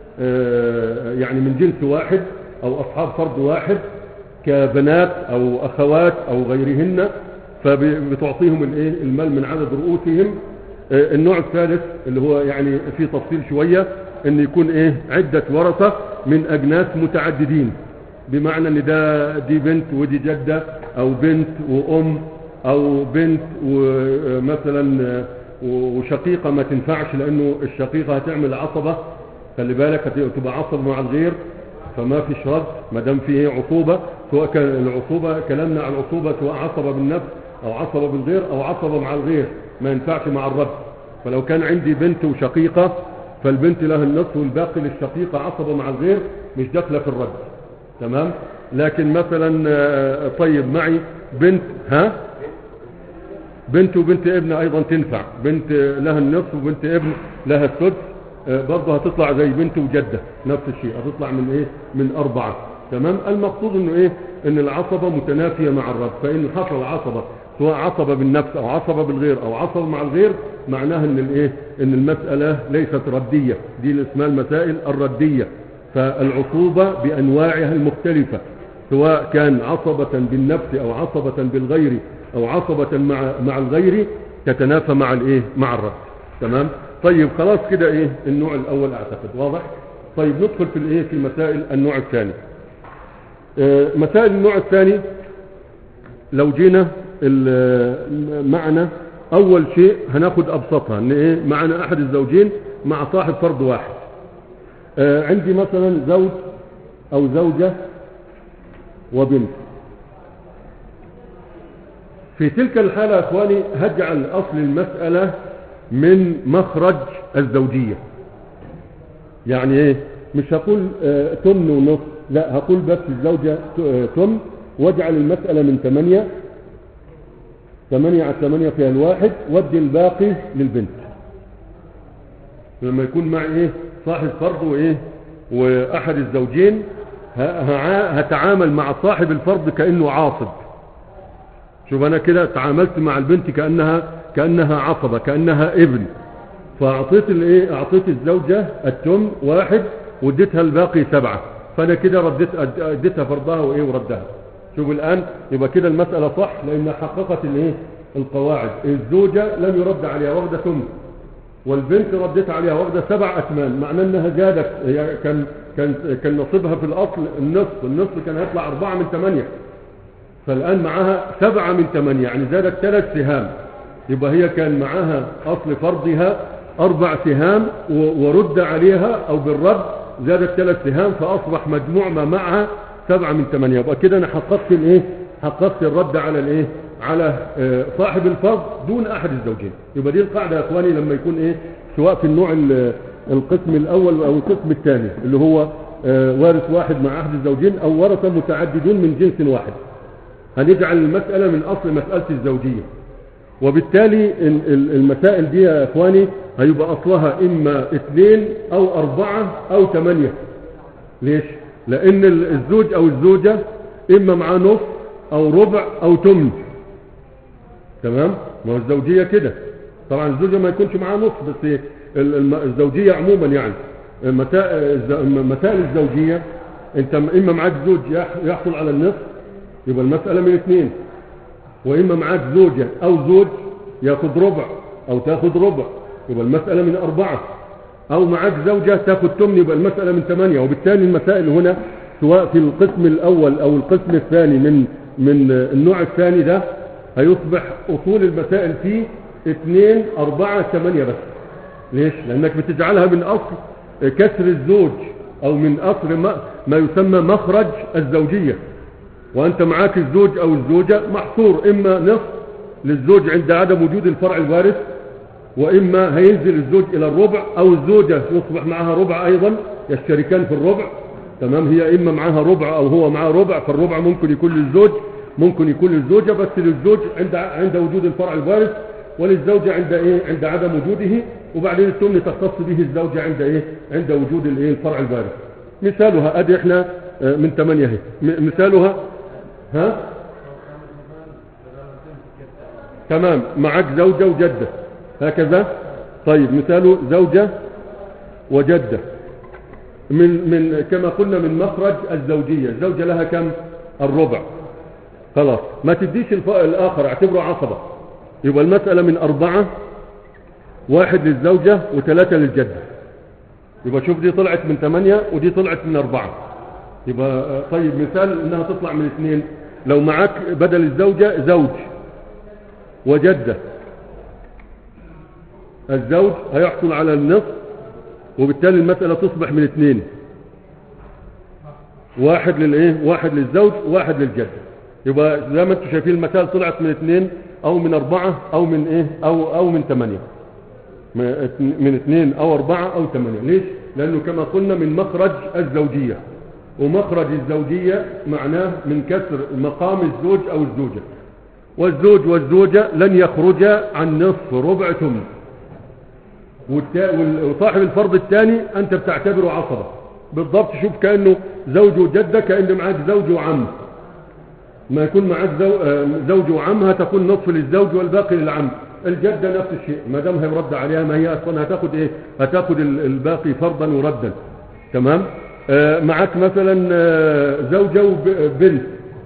[SPEAKER 1] آه يعني من جنس واحد أو أصحاب فرض واحد كبنات أو أخوات أو غيرهن فبتعطيهم الإيه المال من عدد رؤوسهم آه، النوع الثالث اللي هو يعني فيه تفصيل شوية ان يكون ايه عدة ورثة من اجناس متعددين بمعنى ان ده دي بنت ودي جدة او بنت وام او بنت ومثلا آه، وشقيقة ما تنفعش لانه الشقيقة هتعمل عصبة خلي بالك هتبقى عصبة مع الغير فما فيش رد ما دام في ايه عصوبة سواء كان العصوبة كلامنا عن العصوبة سواء عصبة بالنفس او عصبة بالغير او عصبة مع الغير ما ينفعش مع الرد فلو كان عندي بنت وشقيقة فالبنت لها النصف والباقي للشقيقة عصبة مع الغير مش داخلة في الرد تمام لكن مثلا آه، طيب معي بنت ها بنت وبنت ابن ايضا تنفع بنت لها النصف وبنت ابن لها السدس آه، برضه هتطلع زي بنت وجدة نفس الشيء هتطلع من ايه من اربعة تمام المقصود انه ايه ان العصبة متنافية مع الرد فان حصل عصبة سواء عصبة بالنفس او عصبة بالغير او عصبة مع الغير معناها ان الايه ان المسألة ليست ردية دي اللي اسمها المسائل الردية فالعصوبة بانواعها المختلفة سواء كان عصبة بالنفس او عصبة بالغير او عصبة مع مع الغير تتنافى مع الايه مع الرد تمام طيب خلاص كده ايه النوع الاول اعتقد واضح طيب ندخل في الايه في مسائل النوع الثاني آه، مسائل النوع الثاني لو جينا ال- معنا اول شيء هناخد ابسطها ان ايه معنا احد الزوجين مع صاحب فرض واحد آه، عندي مثلا زوج او زوجة وبنت في تلك الحالة يا اخواني هجعل اصل المسألة من مخرج الزوجية يعني ايه مش هقول آه، تمن ونص لا هقول بس الزوجة ت- آه، تمن واجعل المسألة من ثمانية ثمانية على ثمانية فيها الواحد ودي الباقي للبنت لما يكون معي ايه صاحب فرض وايه واحد الزوجين ه- هع- هتعامل مع صاحب الفرض كأنه عاصب شوف انا كده تعاملت مع البنت كأنها كأنها عصبة كأنها ابن فاعطيت الايه اعطيت الزوجة التم واحد واديتها الباقي سبعة فانا كده رديت أد- اديتها فرضها وايه وردها شوف الان يبقى كده المسألة صح لان حققت الايه القواعد الزوجة لم يرد عليها واخدة ثمن والبنت رديت عليها واخدة سبع أثمان معنى أنها زادت هي كان كان كان نصيبها في الأصل النصف النصف كان هيطلع أربعة من ثمانية فالآن معاها سبعة من ثمانية يعني زادت ثلاث سهام يبقى هي كان معاها أصل فرضها أربع سهام و- ورد عليها أو بالرد زادت ثلاث سهام فأصبح مجموع ما معها سبعة من ثمانية يبقى كده أنا حققت الإيه حققت الرد على الإيه على آه، صاحب الفرض دون أحد الزوجين يبقى دي القاعدة يا إخواني لما يكون إيه سواء في النوع ال- القسم الأول أو القسم الثاني اللي هو آه، وارث واحد مع أحد الزوجين أو ورثة متعددون من جنس واحد هنجعل المسألة من أصل مسألة الزوجية وبالتالي ال- ال- المسائل دي يا إخواني هيبقى أصلها إما اثنين أو أربعة أو ثمانية ليش؟ لأن ال- الزوج أو الزوجة إما معاه نص أو ربع أو تمن تمام؟ ما هو الزوجية كده طبعا الزوجة ما يكونش معاه نص بس ال- الم- الزوجية عموما يعني مسائل الز- مسائل الزوجية انت م- اما معاك زوج يح- يحصل على النصف يبقى المسألة من اثنين واما معاك زوجة او زوج ياخد ربع او تاخد ربع يبقى المسألة من اربعة او معاك زوجة تاخد تمن يبقى المسألة من ثمانية وبالتالي المسائل هنا سواء في القسم الاول او القسم الثاني من من النوع الثاني ده هيصبح اصول المسائل فيه اثنين اربعة ثمانية بس ليش لانك بتجعلها من اصل كسر الزوج او من اصل ما, ما يسمى مخرج الزوجية وانت معاك الزوج او الزوجة محصور اما نصف للزوج عند عدم وجود الفرع الوارث واما هينزل الزوج الى الربع او الزوجة يصبح معها ربع ايضا يشتركان في الربع تمام هي اما معاها ربع او هو معاه ربع فالربع ممكن يكون للزوج ممكن يكون للزوجة بس للزوج عند عند وجود الفرع الوارث وللزوجة عند ايه عند عدم وجوده وبعدين التمن تختص به الزوجة عند ايه عند وجود الايه الفرع الوارث مثالها ادي احنا آه، من ثمانية اهي م- مثالها ها تمام معك زوجة وجدة هكذا طيب مثاله زوجة وجدة من من كما قلنا من مخرج الزوجية الزوجة لها كم الربع خلاص ما تديش الف... الآخر اعتبره عصبة يبقى المسألة من أربعة واحد للزوجة وثلاثة للجدة يبقى شوف دي طلعت من ثمانية ودي طلعت من أربعة يبقى آه، طيب مثال انها تطلع من اثنين لو معك بدل الزوجة زوج وجدة الزوج هيحصل على النصف وبالتالي المسألة تصبح من اثنين واحد للايه واحد للزوج واحد للجدة يبقى زي ما انتم شايفين المسائل طلعت من اثنين او من اربعة او من ايه او او من ثمانية من اثنين او اربعة او ثمانية ليش لانه كما قلنا من مخرج الزوجية ومخرج الزوجية معناه من كسر مقام الزوج او الزوجة والزوج والزوجة لن يخرجا عن نصف ربع ثمن والتا- وال- وصاحب الفرض الثاني انت بتعتبره عصبة بالضبط شوف كأنه زوج وجدة كأنه معاك زوج وعم ما يكون معاك زو... آه، زوج وعم هتكون نصف للزوج والباقي للعم الجدة نفس الشيء ما دام هيرد عليها ما هي اصلا هتاخد ايه هتاخد ال- الباقي فرضا وردا تمام آه معاك مثلا آه، زوجة وبنت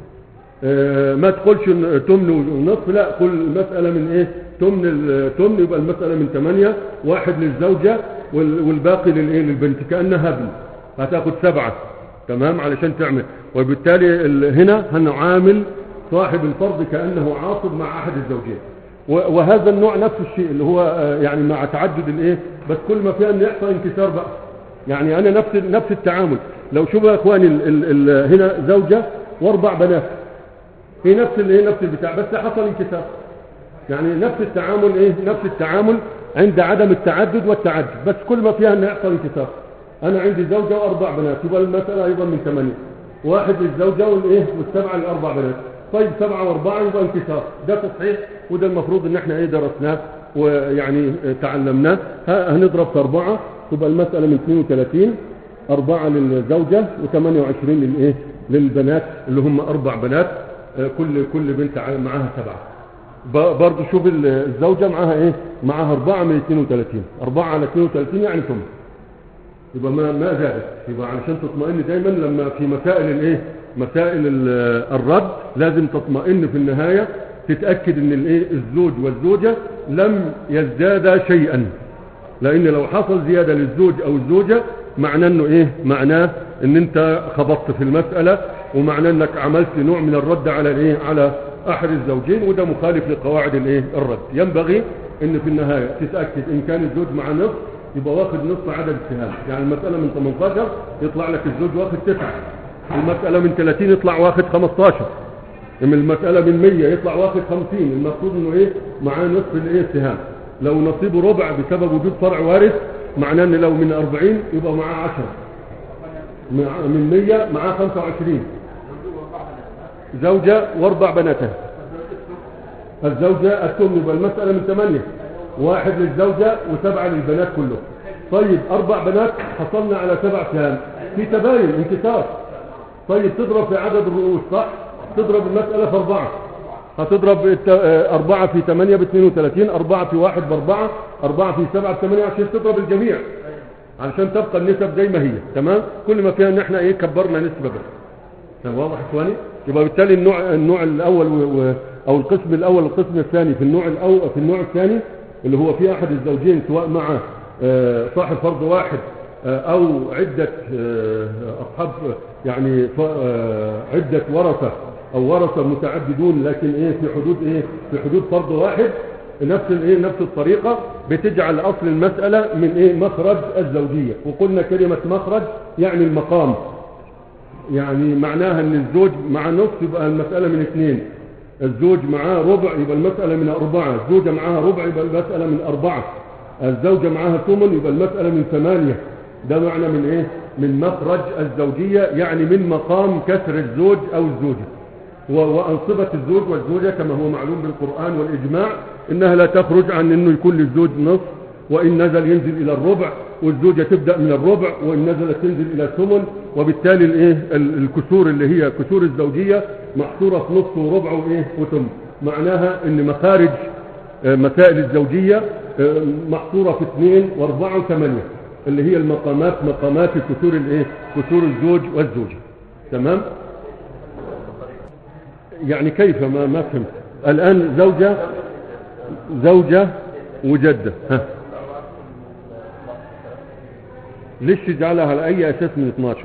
[SPEAKER 1] آه، ما تقولش إن تمن ونصف لا قل المسألة من ايه تمن التمن يبقى المسألة من ثمانية واحد للزوجة وال- والباقي للايه للبنت كأنها ابن هتاخد سبعة تمام علشان تعمل وبالتالي ال- هنا هنعامل صاحب الفرض كأنه عاصب مع أحد الزوجين و- وهذا النوع نفس الشيء اللي هو آه، يعني مع تعدد الايه بس كل ما فيها ان يحصل انكسار بقى يعني انا نفس نفس التعامل لو شوفوا يا اخواني ال ال ال هنا زوجة واربع بنات هي نفس الايه نفس البتاع بس حصل انكسار يعني نفس التعامل ايه نفس التعامل عند عدم التعدد والتعدد بس كل ما فيها ان يحصل انكسار انا عندي زوجة واربع بنات يبقى المسألة ايضا من ثمانية واحد للزوجة والايه والسبعة للاربع بنات طيب سبعة واربعة يبقى انكسار ده تصحيح وده المفروض ان احنا ايه درسناه ويعني اه، تعلمناه ها- هنضرب في اربعة تبقى المسألة من 32 أربعة للزوجة و28 للإيه؟ للبنات اللي هم أربع بنات آه، كل كل بنت ع- معاها سبعة ب- برضه شوف ال- الزوجة معاها إيه؟ معاها أربعة من 32 أربعة على 32 يعني ثم يبقى ما ما زادت يبقى علشان تطمئن دايما لما في مسائل الايه مسائل ال- الرد لازم تطمئن في النهاية تتأكد ان الايه الزوج والزوجة لم يزدادا شيئا لان لو حصل زيادة للزوج او الزوجة معناه انه ايه معناه ان انت خبطت في المسألة ومعناه انك عملت نوع من الرد على الايه على احد الزوجين وده مخالف لقواعد الايه الرد ينبغي ان في النهاية تتأكد ان كان الزوج مع نصف يبقى واخد نصف عدد السهام يعني المسألة من 18 يطلع لك الزوج واخد 9 المسألة من 30 يطلع واخد 15 من المسألة من 100 يطلع واخد 50 المقصود انه ايه معاه نصف الايه السهام لو نصيبه ربع بسبب وجود فرع وارث معناه ان لو من 40 يبقى معاه 10 مع- من 100 معاه 25 زوجة واربع بناتها الزوجة الثمن يبقى المسألة من ثمانية واحد للزوجة وسبعة للبنات كلهم طيب أربع بنات حصلنا على سبع سهام في تباين انكسار طيب تضرب في عدد الرؤوس صح تضرب المسألة في أربعة هتضرب الت- آه، أربعة في ثمانية باثنين وثلاثين أربعة في واحد بأربعة أربعة في سبعة بثمانية عشان تضرب الجميع علشان تبقى النسب زي ما هي تمام كل ما فيها ان احنا ايه كبرنا نسبة بس تمام واضح يا اخواني يبقى بالتالي النوع النوع الاول و... و... او القسم الاول والقسم الثاني في النوع الاول في النوع الثاني اللي هو في احد الزوجين سواء مع آه، صاحب فرض واحد آه، او عدة آه، اصحاب يعني ف... آه، عدة ورثة او ورثة متعددون لكن ايه في حدود ايه في حدود فرض واحد نفس الايه نفس الطريقة بتجعل اصل المسألة من ايه مخرج الزوجية وقلنا كلمة مخرج يعني المقام يعني معناها ان الزوج مع نصف يبقى المسألة من اثنين الزوج معاه ربع يبقى المسألة من أربعة الزوجة معاها ربع يبقى المسألة من أربعة الزوجة معاها ثمن يبقى المسألة من ثمانية ده معنى من ايه من مخرج الزوجية يعني من مقام كسر الزوج أو الزوجة و- وأنصبة الزوج والزوجة كما هو معلوم بالقرآن والإجماع إنها لا تخرج عن إنه يكون للزوج نصف وإن نزل ينزل إلى الربع والزوجة تبدأ من الربع وإن نزلت تنزل إلى الثمن وبالتالي الإيه ال- الكسور اللي هي كسور الزوجية محصورة في نصف وربع وإيه وثمن معناها إن مخارج آه، مسائل الزوجية آه، محصورة في اثنين واربعة وثمانية اللي هي المقامات مقامات كسور الإيه كسور الزوج والزوجة تمام يعني كيف ما ما فهمت الآن زوجة زوجة وجدة ها ليش تجعلها على أي أساس من 12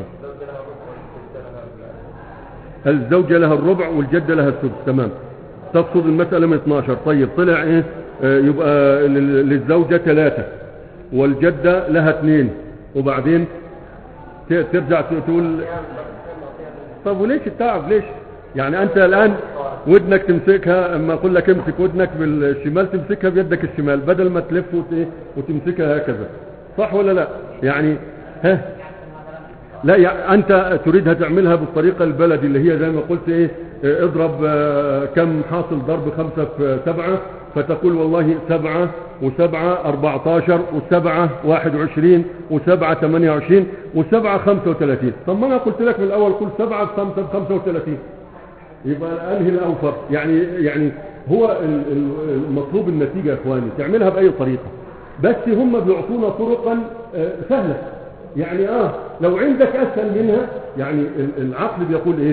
[SPEAKER 1] الزوجة لها الربع والجدة لها السدس تمام تقصد المسألة من 12 طيب طلع ايه آه، يبقى لل- للزوجة ثلاثة والجدة لها اثنين وبعدين ت- ترجع ت- تقول طب وليش التعب ليش يعني انت الان ودنك تمسكها اما اقول لك امسك ودنك بالشمال تمسكها بيدك الشمال بدل ما تلف وت- إيه؟ وتمسكها هكذا صح ولا لا يعني ها لا يعني انت تريدها تعملها بالطريقة البلدي اللي هي زي ما قلت ايه اه، اضرب اه، كم حاصل ضرب خمسة في سبعة فتقول والله سبعة وسبعة اربعتاشر وسبعة واحد وعشرين وسبعة ثمانية وعشرين وسبعة خمسة وثلاثين طب ما انا قلت لك من الاول قل سبعة بخمسة بخمسة وثلاثين يبقى انهي الاوفر يعني يعني هو ال- ال- المطلوب النتيجة يا اخواني تعملها باي طريقة بس هم بيعطونا طرقا اه، سهلة يعني اه لو عندك اسهل منها يعني ال- العقل بيقول ايش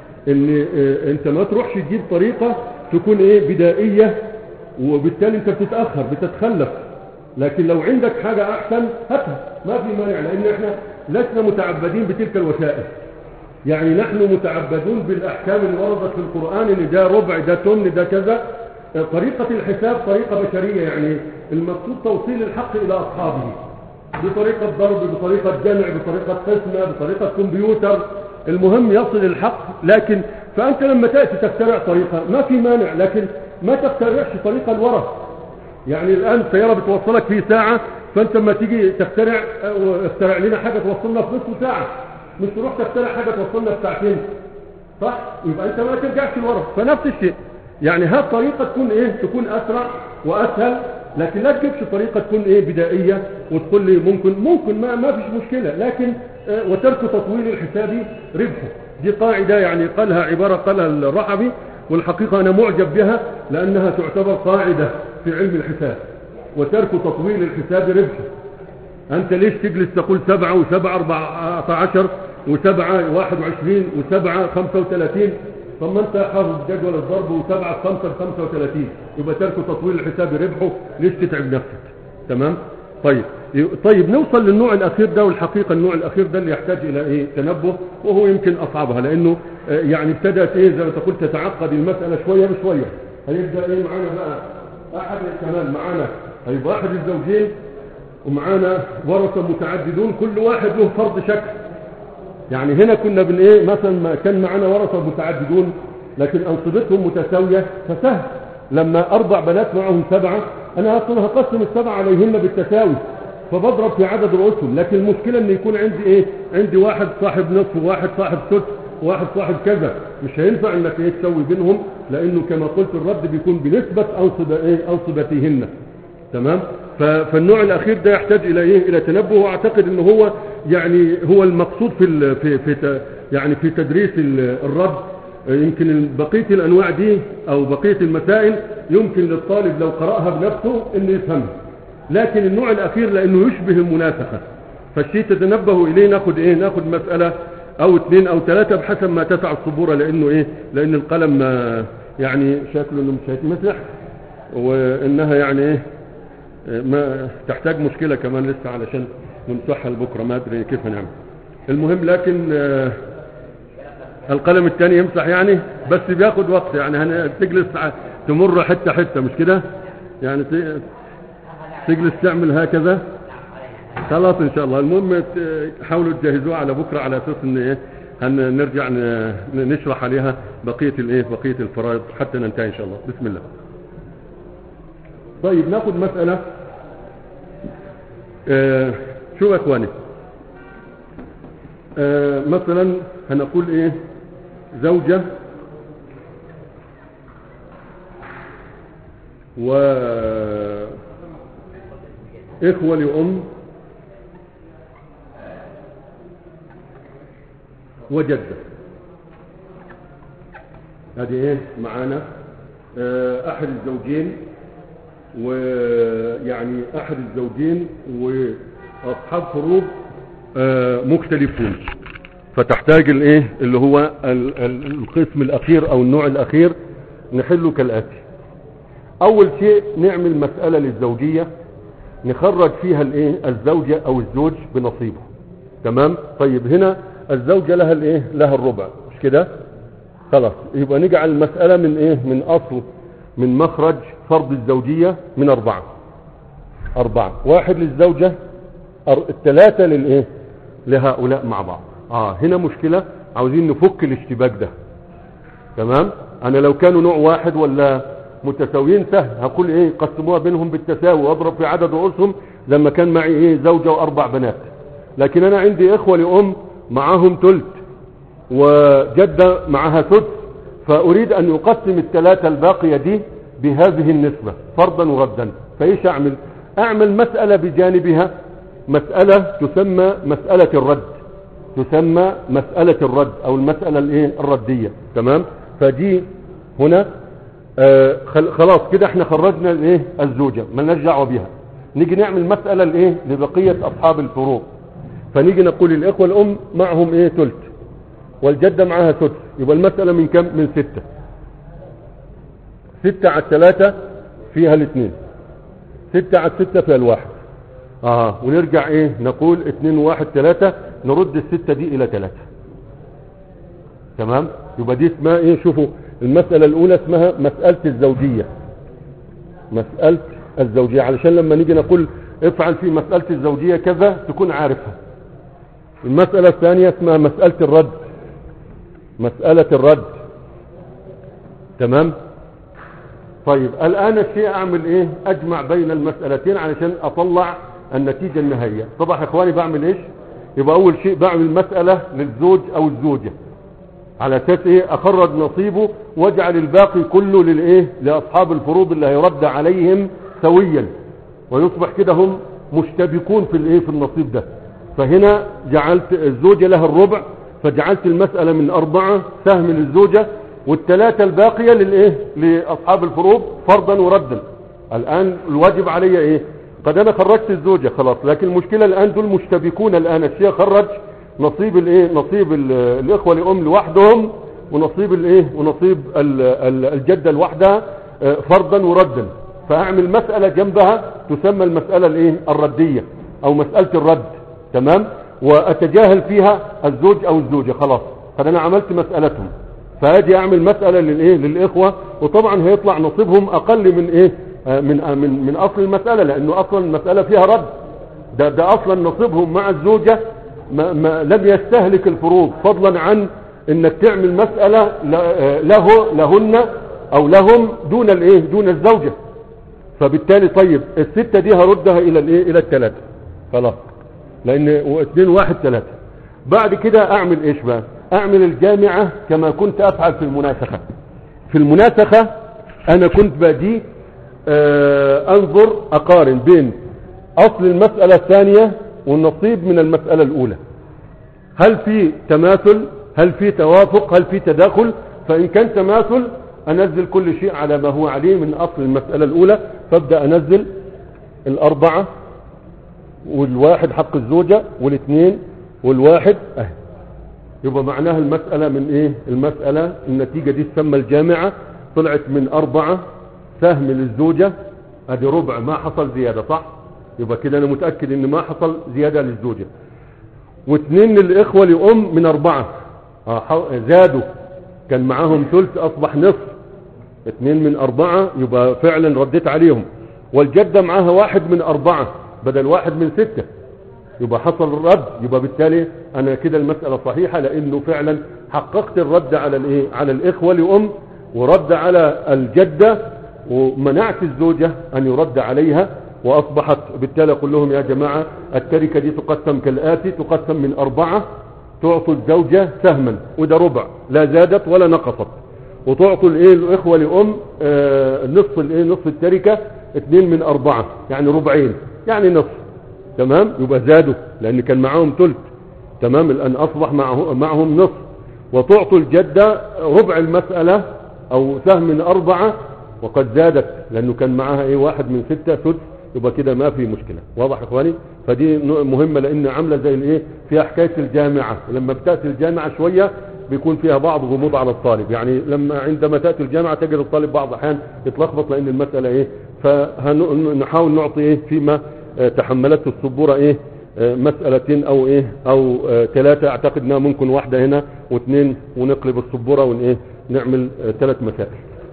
[SPEAKER 1] ان اه، انت ما تروحش تجيب طريقة تكون ايه بدائية وبالتالي انت بتتأخر بتتخلف لكن لو عندك حاجة احسن هاتها ما في مانع لان احنا لسنا متعبدين بتلك الوسائل يعني نحن متعبدون بالأحكام اللي وردت في القرآن ان ده ربع ده تمن ده كذا طريقة الحساب طريقة بشرية يعني المقصود توصيل الحق إلى أصحابه بطريقة ضرب بطريقة جمع بطريقة قسمة بطريقة كمبيوتر المهم يصل الحق لكن فأنت لما تأتي تخترع طريقة ما في مانع لكن ما تخترعش طريقة الورق يعني الآن سيارة بتوصلك في ساعة فأنت لما تيجي تخترع اه، اخترع لنا حاجة توصلنا في نصف ساعة مش تروح تخترع حاجة توصلنا في ساعتين صح يبقى انت ما ترجعش لورا فنفس الشيء يعني هات طريقة تكون ايه تكون اسرع واسهل لكن لا تجيبش طريقة تكون ايه بدائية وتقول لي ممكن ممكن ما, ما فيش مشكلة لكن آه، وترك تطويل الحساب ربحه دي قاعدة يعني قالها عبارة قالها الرحبي والحقيقة انا معجب بها لانها تعتبر قاعدة في علم الحساب وترك تطويل الحساب ربحه أنت ليش تجلس تقول سبعة وسبعة أربعة عشر وسبعة واحد وعشرين وسبعة خمسة وثلاثين طب ما أنت حافظ جدول الضرب وسبعة خمسة بخمسة وثلاثين يبقى ترك تطويل الحساب ربحه ليش تتعب نفسك تمام طيب طيب نوصل للنوع الأخير ده والحقيقة النوع الأخير ده اللي يحتاج إلى إيه تنبه وهو يمكن أصعبها لأنه آه، يعني ابتدأت إيه زي ما تقول تتعقد المسألة شوية بشوية هيبدأ إيه معانا بقى أحد كمان معانا هيبقى أحد الزوجين ومعانا ورثة متعددون كل واحد له فرض شكل يعني هنا كنا بن ايه مثلا ما كان معانا ورثة متعددون لكن انصبتهم متساوية فسهل لما اربع بنات معهم سبعة انا اصلا هقسم السبعة عليهن بالتساوي فبضرب في عدد رؤوسهم لكن المشكلة ان يكون عندي ايه عندي واحد صاحب نصف وواحد صاحب سدس واحد صاحب كذا مش هينفع انك ايه تسوي بينهم لانه كما قلت الرد بيكون بنسبة انصبة ايه انصبتهن تمام ف- فالنوع الاخير ده يحتاج الى ايه الى تنبه واعتقد ان هو يعني هو المقصود في ال- في في ت- يعني في تدريس ال- الرد يمكن بقية الانواع دي او بقية المسائل يمكن للطالب لو قرأها بنفسه انه يفهمها لكن النوع الاخير لانه يشبه المناسخة فالشيء تتنبهوا اليه ناخد ايه ناخد مسألة او اثنين او ثلاثة بحسب ما تسع الصبورة لانه ايه لان القلم آه، يعني شكله انه مش هيتمسح وانها يعني ايه آه، ما تحتاج مشكلة كمان لسه علشان نمسحها لبكرة ما ادري كيف هنعمل المهم لكن آه، القلم الثاني يمسح يعني بس بياخد وقت يعني هن- تجلس ع- تمر حتة حتة مش كده يعني ت- تجلس تعمل هكذا خلاص ان شاء الله المهم ت- حاولوا تجهزوها على بكره على اساس ان ايه هنرجع ن- نشرح عليها بقيه الايه بقيه الفرائض حتى ننتهي ان شاء الله بسم الله طيب ناخذ مساله آه شو يا اخواني آه مثلا هنقول ايه زوجه و إخوة لأم وجدة هذه إيه معانا آه، أحد الزوجين ويعني أحد الزوجين وأصحاب فروض آه، مختلفون فتحتاج الايه اللي هو ال- ال- القسم الاخير او النوع الاخير نحله كالاتي اول شيء نعمل مسألة للزوجية نخرج فيها الايه الزوجة او الزوج بنصيبه تمام طيب هنا الزوجة لها الايه لها الربع مش كده خلاص يبقى نجعل المسألة من ايه من اصل من مخرج فرض الزوجية من اربعة اربعة واحد للزوجة أر- الثلاثة للايه لهؤلاء مع بعض اه هنا مشكلة عاوزين نفك الاشتباك ده تمام انا لو كانوا نوع واحد ولا متساويين سهل هقول ايه قسموها بينهم بالتساوي واضرب في عدد رؤوسهم لما كان معي ايه زوجة واربع بنات لكن انا عندي اخوة لام معاهم تلت وجدة معها سدس فاريد ان اقسم الثلاثة الباقية دي بهذه النسبة فرضا وردا فايش اعمل اعمل مسألة بجانبها مسألة تسمى مسألة الرد تسمى مسألة الرد او المسألة الايه الردية تمام فدي هنا آه خل- خلاص كده احنا خرجنا الايه الزوجة ما نرجع بها نيجي نعمل مسألة الايه لبقية اصحاب الفروض فنيجي نقول الاخوة الام معهم ايه تلت والجدة معها سدس يبقى المسألة من كم من ستة ستة على الثلاثة فيها الاثنين ستة على الستة فيها الواحد اه ونرجع ايه نقول اتنين واحد ثلاثة نرد الستة دي الى ثلاثة تمام يبقى دي اسمها ايه شوفوا المسألة الاولى اسمها مسألة الزوجية مسألة الزوجية علشان لما نيجي نقول افعل في مسألة الزوجية كذا تكون عارفها المسألة الثانية اسمها مسألة الرد مسألة الرد تمام طيب الآن الشيء أعمل إيه أجمع بين المسألتين علشان أطلع النتيجة النهائية طبعا يا إخواني بعمل إيش يبقى أول شيء بعمل مسألة للزوج أو الزوجة على أساس إيه أخرج نصيبه واجعل الباقي كله للإيه لأصحاب الفروض اللي هيرد عليهم سويا ويصبح كده هم مشتبكون في الإيه في النصيب ده فهنا جعلت الزوجة لها الربع فجعلت المسألة من أربعة سهم للزوجة والثلاثة الباقية للإيه لأصحاب الفروض فرضا وردا الآن الواجب علي إيه قد أنا خرجت الزوجة خلاص لكن المشكلة الآن دول مشتبكون الآن الشيخ خرج نصيب الإيه نصيب ال- الإخوة لأم لوحدهم ونصيب الإيه ونصيب ال- ال- الجدة لوحدها آه، فرضا وردا فأعمل مسألة جنبها تسمى المسألة الإيه الردية أو مسألة الرد تمام وأتجاهل فيها الزوج أو الزوجة خلاص قد أنا عملت مسألتهم فاجي اعمل مسألة للايه للاخوة وطبعا هيطلع نصيبهم اقل من ايه آه، من آه، من من اصل المسألة لانه اصلا المسألة فيها رد ده ده اصلا نصيبهم مع الزوجة ما ما لم يستهلك الفروض فضلا عن انك تعمل مسألة ل- آه، له لهن او لهم دون الايه دون الزوجة فبالتالي طيب الستة دي هردها الى الايه الى الثلاثة خلاص لان واثنين واحد ثلاثة بعد كده اعمل ايش بقى اعمل الجامعة كما كنت افعل في المناسخة في المناسخة انا كنت باجي آه انظر اقارن بين اصل المسألة الثانية والنصيب من المسألة الاولى هل في تماثل هل في توافق هل في تداخل فان كان تماثل انزل كل شيء على ما هو عليه من اصل المسألة الاولى فابدأ انزل الاربعة والواحد حق الزوجة والاثنين والواحد اهي يبقى معناها المسألة من ايه المسألة النتيجة دي تسمى الجامعة طلعت من اربعة سهم للزوجة ادي ربع ما حصل زيادة صح يبقى كده انا متأكد ان ما حصل زيادة للزوجة واثنين للاخوة لام من اربعة آه، حو- زادوا كان معاهم ثلث اصبح نصف اثنين من اربعة يبقى فعلا رديت عليهم والجدة معاها واحد من اربعة بدل واحد من ستة يبقى حصل الرد يبقى بالتالي انا كده المسألة صحيحة لانه فعلا حققت الرد على الايه على الاخوة لام ورد على الجدة ومنعت الزوجة ان يرد عليها واصبحت بالتالي اقول لهم يا جماعة التركة دي تقسم كالاتي تقسم من اربعة تعطوا الزوجة سهما وده ربع لا زادت ولا نقصت وتعطوا الايه الاخوة لام آه نصف الايه نصف التركة اتنين من اربعة يعني ربعين يعني نصف تمام يبقى زادوا لان كان معاهم ثلث تمام الان اصبح معه معهم نصف وتعطوا الجدة ربع المسألة او سهم من اربعة وقد زادت لانه كان معاها ايه واحد من ستة ثلث يبقى كده ما في مشكلة واضح يا اخواني فدي ن- مهمة لان عاملة زي الايه فيها حكاية الجامعة ولما بتأتي الجامعة شوية بيكون فيها بعض غموض على الطالب يعني لما عندما تأتي الجامعة تجد الطالب بعض الاحيان يتلخبط لان المسألة ايه فنحاول نعطي ايه فيما آه، تحملته السبورة ايه آه، مسألتين او ايه او ثلاثة اعتقد انها ممكن واحدة هنا واثنين ونقلب السبورة ون ايه نعمل ثلاث مسائل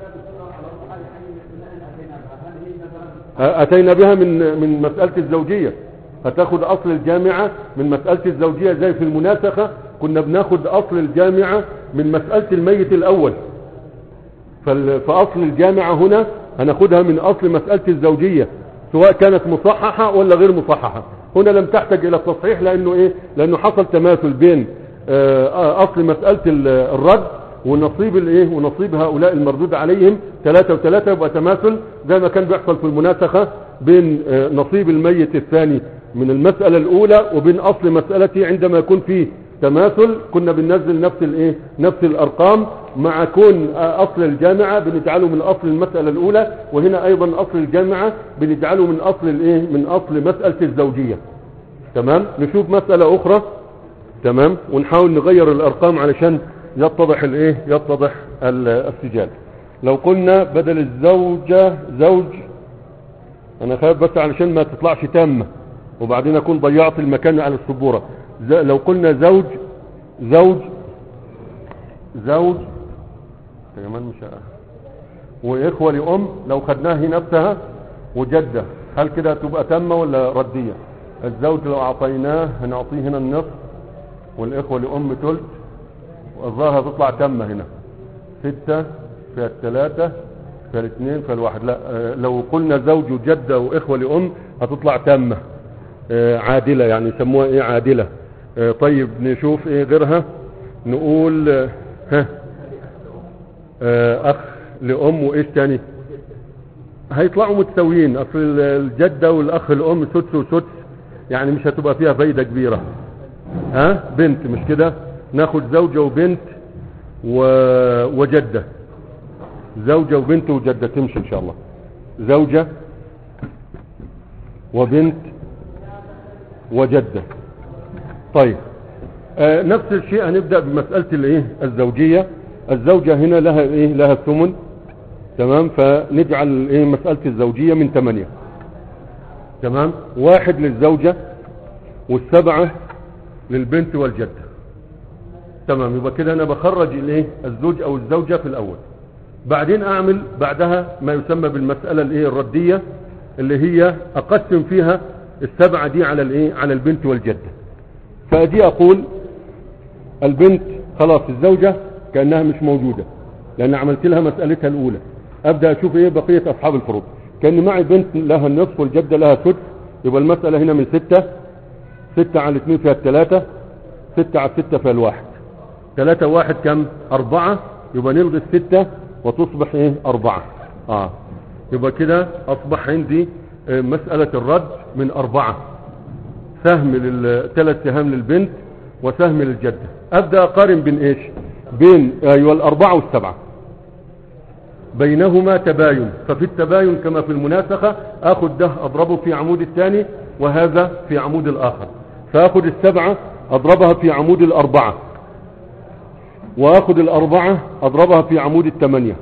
[SPEAKER 1] آه، اتينا بها من من مسألة الزوجية هتاخد اصل الجامعة من مسألة الزوجية زي في المناسخة كنا بناخد اصل الجامعة من مسألة الميت الاول فال- فاصل الجامعة هنا هناخدها من اصل مسألة الزوجية سواء كانت مصححة ولا غير مصححة هنا لم تحتاج الى التصحيح لانه ايه لانه حصل تماثل بين آه، آه، اصل مسألة ال- الرد ونصيب الايه ونصيب هؤلاء المردود عليهم ثلاثة وثلاثة يبقى تماثل زي ما كان بيحصل في المناسخة بين آه، نصيب الميت الثاني من المسألة الاولى وبين اصل مسألته عندما يكون فيه تماثل كنا بننزل نفس الايه نفس الارقام مع كون آه، اصل الجامعة بنجعله من اصل المسألة الاولى وهنا ايضا اصل الجامعة بنجعله من اصل الايه من اصل مسألة الزوجية تمام نشوف مسألة اخرى تمام ونحاول نغير الارقام علشان يتضح الايه يتضح ال- السجال لو قلنا بدل الزوجة زوج انا خايف بس علشان ما تطلعش تامة وبعدين اكون ضيعت المكان على السبورة ز- لو قلنا زوج زوج زوج كمان مش ه- واخوة لام لو خدناها هي نفسها وجدة هل كده تبقى تامة ولا ردية الزوج لو اعطيناه هنعطيه هنا النصف والاخوة لام ثلث والظاهر هتطلع تامة هنا ستة في الثلاثة في الاثنين في الواحد لا آه، لو قلنا زوج وجدة واخوة لام هتطلع تامة آه، عادلة يعني يسموها ايه عادلة آه، طيب نشوف ايه غيرها نقول آه، ها آه، اخ لام وايش تاني هيطلعوا متساويين اصل الجدة والاخ الام سدس وسدس يعني مش هتبقى فيها فايدة كبيرة ها بنت مش كده ناخد زوجة وبنت و... وجدة زوجة وبنت وجدة تمشي ان شاء الله زوجة وبنت وجدة طيب آه نفس الشيء هنبدأ بمسألة الايه الزوجية الزوجة هنا لها ايه لها الثمن تمام فنجعل ايه مسألة الزوجية من ثمانية تمام واحد للزوجة والسبعة للبنت والجدة تمام يبقى كده انا بخرج الايه الزوج او الزوجة في الاول بعدين اعمل بعدها ما يسمى بالمسألة الايه الردية اللي هي اقسم فيها السبعة دي على الايه على البنت والجدة فدي اقول البنت خلاص الزوجة كأنها مش موجودة لان عملت لها مسألتها الاولى ابدأ اشوف ايه بقية اصحاب الفروض كان معي بنت لها النصف والجدة لها سدس يبقى المسألة هنا من ستة ستة على الاثنين فيها الثلاثة ستة على ستة فيها الواحد ثلاثة واحد كم أربعة يبقى نلغي الستة وتصبح ايه أربعة اه يبقى كده أصبح عندي آه، مسألة الرد من أربعة سهم لل... ثلاث سهام للبنت وسهم للجدة أبدأ أقارن بين إيش بين أيوة الأربعة والسبعة بينهما تباين ففي التباين كما في المناسخة أخذ ده أضربه في عمود الثاني وهذا في عمود الآخر فأخذ السبعة أضربها في عمود الأربعة وأخذ الأربعة أضربها في عمود الثمانية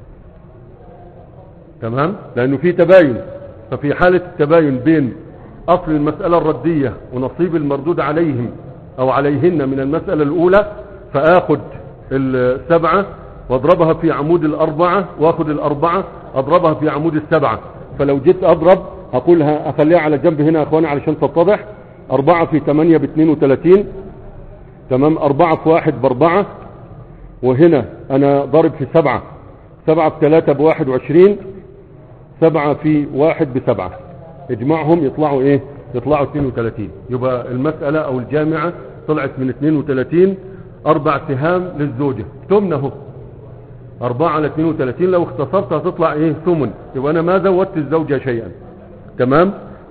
[SPEAKER 1] تمام لأنه في تباين ففي حالة التباين بين أصل المسألة الردية ونصيب المردود عليهم أو عليهن من المسألة الأولى فآخذ السبعة واضربها في عمود الأربعة واخذ الأربعة أضربها في عمود السبعة فلو جيت أضرب أقولها أخليها على جنب هنا يا أخواني علشان تتضح أربعة في ثمانية باثنين وثلاثين تمام أربعة في واحد بأربعة وهنا أنا ضارب في سبعة سبعة في ثلاثة بواحد وعشرين سبعة في واحد بسبعة اجمعهم يطلعوا ايه يطلعوا 32 يبقى المسألة او الجامعة طلعت من 32 اربع سهام للزوجة ثمن اهو اربعة على 32 لو اختصرت هتطلع ايه ثمن يبقى انا ما زودت الزوجة شيئا تمام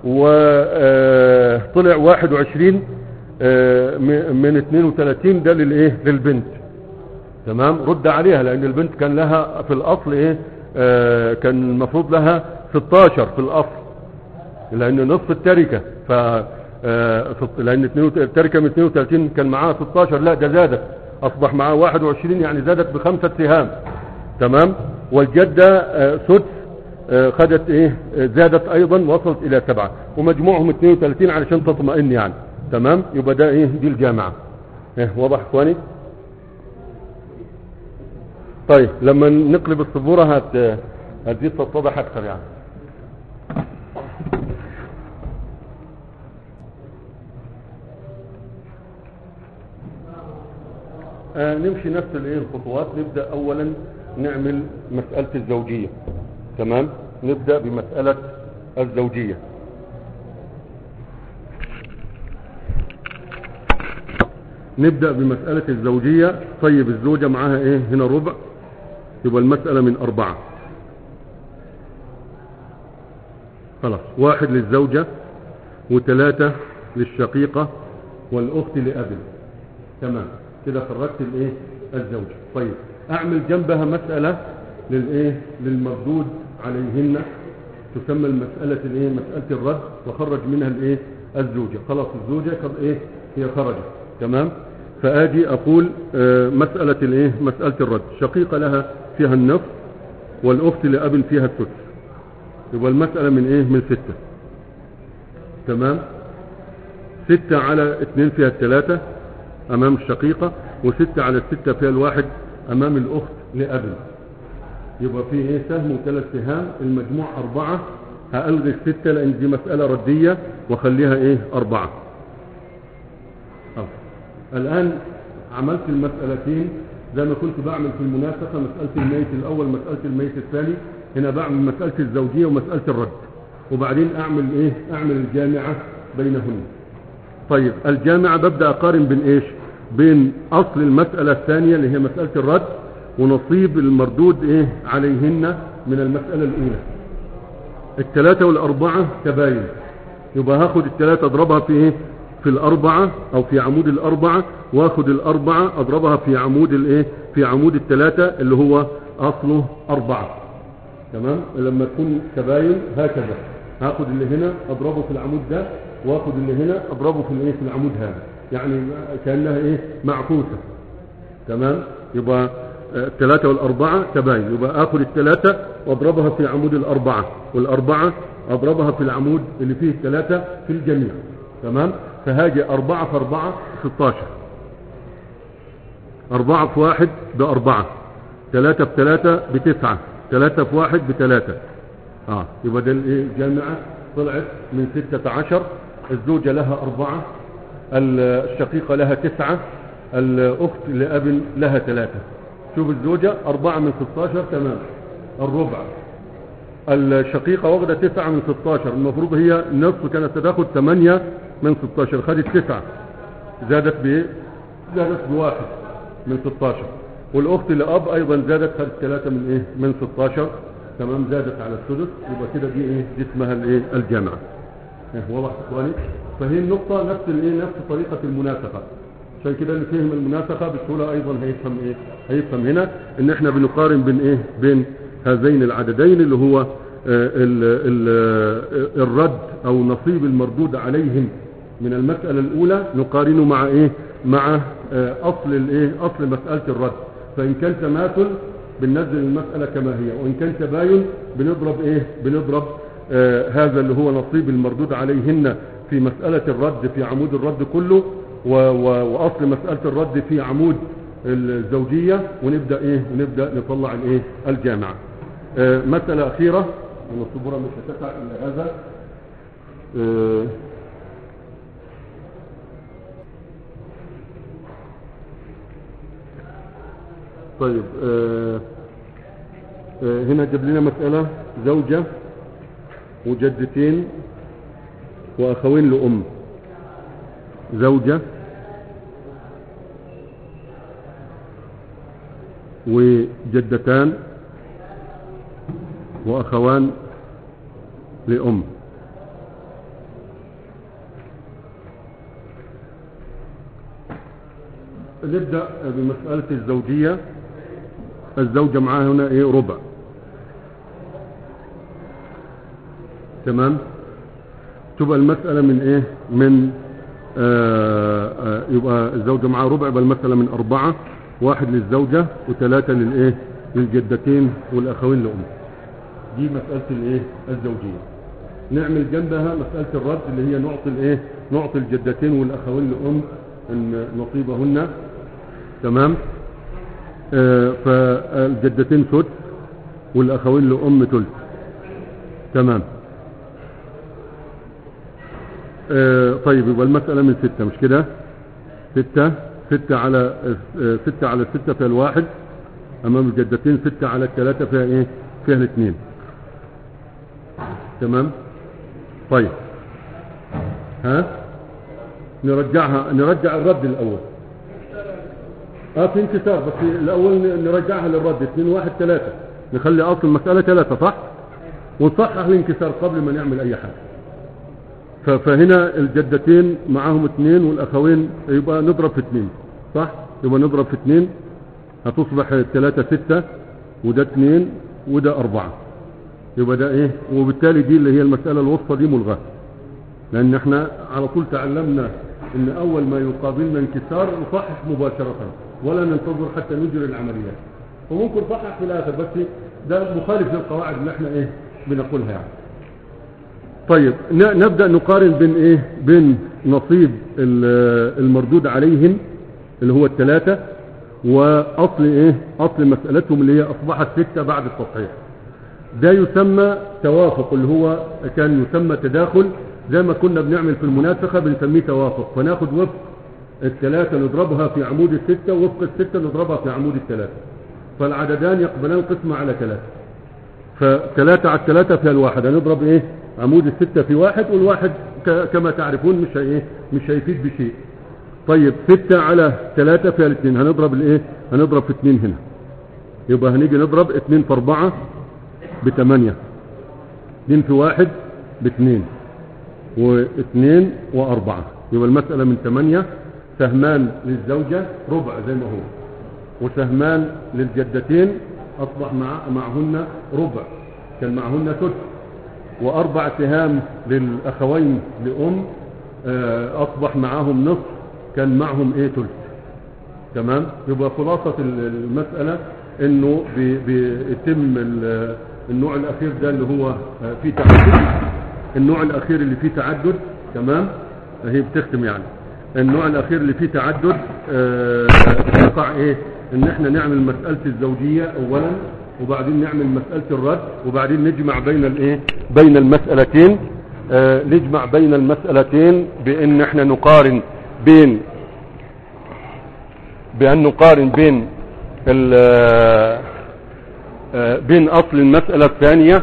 [SPEAKER 1] وطلع 21 آه، م- من 32 ده للايه للبنت تمام رد عليها لان البنت كان لها في الاصل ايه آه كان المفروض لها 16 في الاصل لان نصف التركه ف آه، في- لان 32 التركه من 32 كان معاها 16 لا ده زادت اصبح معاها 21 يعني زادت بخمسه سهام تمام والجده آه، سدس آه، خدت ايه آه، زادت ايضا وصلت الى سبعة ومجموعهم 32 علشان تطمئن يعني تمام يبقى ده ايه دي الجامعه ايه واضح اخواني طيب لما نقلب السبورة هت هتزيد تتضح اكثر يعني آه نمشي نفس الايه الخطوات نبدا اولا نعمل مساله الزوجيه تمام نبدا بمساله الزوجيه نبدا بمساله الزوجيه طيب الزوجه معاها ايه هنا ربع يبقى المساله من اربعه خلاص واحد للزوجه وثلاثه للشقيقه والاخت لاب تمام كده خرجت الايه الزوجة طيب اعمل جنبها مسألة للايه للمردود عليهن تسمى المسألة الايه مسألة الرد وخرج منها الايه الزوجة خلاص الزوجة قد ايه هي خرجت تمام فاجي اقول آه مسألة الايه مسألة الرد شقيقة لها فيها النصف والاخت لاب فيها السدس يبقى المسألة من ايه من ستة تمام ستة على اثنين فيها الثلاثة امام الشقيقة وستة على الستة فيها الواحد امام الاخت لاب يبقى في ايه سهم وثلاث سهام المجموع اربعة هألغي الستة لان دي مسألة ردية واخليها ايه اربعة أه. الان عملت المسألتين زي ما كنت بعمل في المناسخة مسألة الميت الاول مسألة الميت الثاني هنا بعمل مسألة الزوجية ومسألة الرد وبعدين اعمل ايه اعمل الجامعة بينهن طيب الجامعة ببدأ أقارن بين إيش بين أصل المسألة الثانية اللي هي مسألة الرد ونصيب المردود إيه عليهن من المسألة الأولى الثلاثة والأربعة تباين يبقى هاخد الثلاثة أضربها في إيه في الأربعة أو في عمود الأربعة وآخد الأربعة أضربها في عمود الإيه في عمود الثلاثة اللي هو أصله أربعة تمام لما تكون تباين هكذا هاخد اللي هنا اضربه في العمود ده واخد اللي هنا اضربه في الايه في العمود هذا يعني كانها ايه معكوسه تمام يبقى آه، الثلاثة والأربعة تباين يبقى آخذ الثلاثة وأضربها في عمود الأربعة والأربعة أضربها في العمود اللي فيه الثلاثة في الجميع تمام فهاجي أربعة في أربعة 16 أربعة في واحد بأربعة ثلاثة في ثلاثة بتسعة ثلاثة في واحد بثلاثة اه يبقى ده الايه الجامعة طلعت من ستة عشر الزوجة لها أربعة الشقيقة لها تسعة الأخت لأب لها ثلاثة شوف الزوجة أربعة من 16 تمام الربع الشقيقة واخدة تسعة من 16 المفروض هي نصف كانت تاخد ثمانية من 16 خدت تسعة زادت بإيه؟ زادت بواحد من 16 والاخت لاب ايضا زادت خدت ثلاثة من ايه من 16 تمام زادت على السدس يبقى كده دي ايه دي اسمها الايه الجامعة إيه، واضح اخواني فهي النقطة نفس الايه نفس طريقة المناسخة عشان كده اللي فهم المناسخة بسهولة ايضا هيفهم ايه هيفهم هنا ان احنا بنقارن بين ايه بين هذين العددين اللي هو آه، ال ال آه، الرد او نصيب المردود عليهم من المسألة الاولى نقارنه مع ايه مع آه، اصل الايه اصل مسألة الرد فان كان تماثل بننزل المسألة كما هي وان كان تباين بنضرب ايه بنضرب آه هذا اللي هو نصيب المردود عليهن في مسألة الرد في عمود الرد كله و و واصل مسألة الرد في عمود الزوجية ونبدأ ايه ونبدأ نطلع الايه الجامعة آه مسألة اخيرة من الصبورة مش هتسع الا هذا آه طيب آه آه هنا جاب لنا مسألة زوجة وجدتين وأخوين لأم زوجة وجدتان وأخوان لأم نبدأ بمسألة الزوجية الزوجة معاها هنا ايه ربع تمام تبقى المسألة من ايه من آآ آآ يبقى الزوجة معاها ربع يبقى المسألة من اربعة واحد للزوجة وثلاثة للايه للجدتين والاخوين لأم دي مسألة الايه الزوجية نعمل جنبها مسألة الرد اللي هي نعطي الايه نعطي الجدتين والاخوين لأم ان نصيبهن تمام آه فالجدتين ثلث والاخوين لأم ثلث تمام آه طيب يبقى المسألة من ستة مش كده ستة ستة على آه ستة على ستة فيها الواحد امام الجدتين ستة على الثلاثة فيها ايه فيها الاثنين تمام طيب ها نرجعها نرجع الرد الاول اه في انكسار بس الاول نرجعها للرد اثنين واحد ثلاثة نخلي اصل المسألة ثلاثة صح ونصحح الانكسار قبل ما نعمل اي حاجة فهنا الجدتين معاهم اثنين والاخوين يبقى نضرب في اثنين صح يبقى نضرب في اثنين هتصبح الثلاثة ستة وده اثنين وده اربعة يبقى ده ايه وبالتالي دي اللي هي المسألة الوسطى دي ملغاة لان احنا على طول تعلمنا ان اول ما يقابلنا انكسار نصحح مباشرة ولا ننتظر حتى نجري العمليات وممكن نصحح في الاخر بس ده مخالف للقواعد اللي احنا ايه بنقولها يعني طيب نبدأ نقارن بين ايه بين نصيب المردود عليهم اللي هو الثلاثة واصل ايه اصل مسألتهم اللي هي اصبحت ستة بعد التصحيح ده يسمى توافق اللي هو كان يسمى تداخل زي ما كنا بنعمل في المناسخة بنسميه توافق فناخد وفق الثلاثة نضربها في عمود الستة وفق الستة نضربها في عمود الثلاثة فالعددان يقبلان قسمة على ثلاثة فثلاثة على الثلاثة فيها الواحد هنضرب ايه عمود الستة في واحد والواحد كما تعرفون مش ايه مش هيفيد بشيء طيب ستة على ثلاثة فيها الاثنين هنضرب الايه هنضرب في اثنين هنا يبقى هنيجي نضرب اثنين في اربعة بثمانية اثنين في واحد باثنين واثنين واربعة يبقى المسألة من ثمانية سهمان للزوجة ربع زي ما هو وسهمان للجدتين اصبح مع معهن ربع كان معهن ثلث واربع سهام للاخوين لام اصبح معاهم نصف كان معهم ايه ثلث تمام يبقى خلاصة المسألة انه بيتم النوع الاخير ده اللي هو فيه تعدد النوع الاخير اللي فيه تعدد تمام هي بتختم يعني النوع الاخير اللي فيه تعدد يقع ايه ان احنا نعمل مسألة الزوجية اولا وبعدين نعمل مسألة الرد وبعدين نجمع بين الايه بين المسألتين آه نجمع بين المسألتين بان احنا نقارن بين بان نقارن بين آه بين اصل المسألة الثانية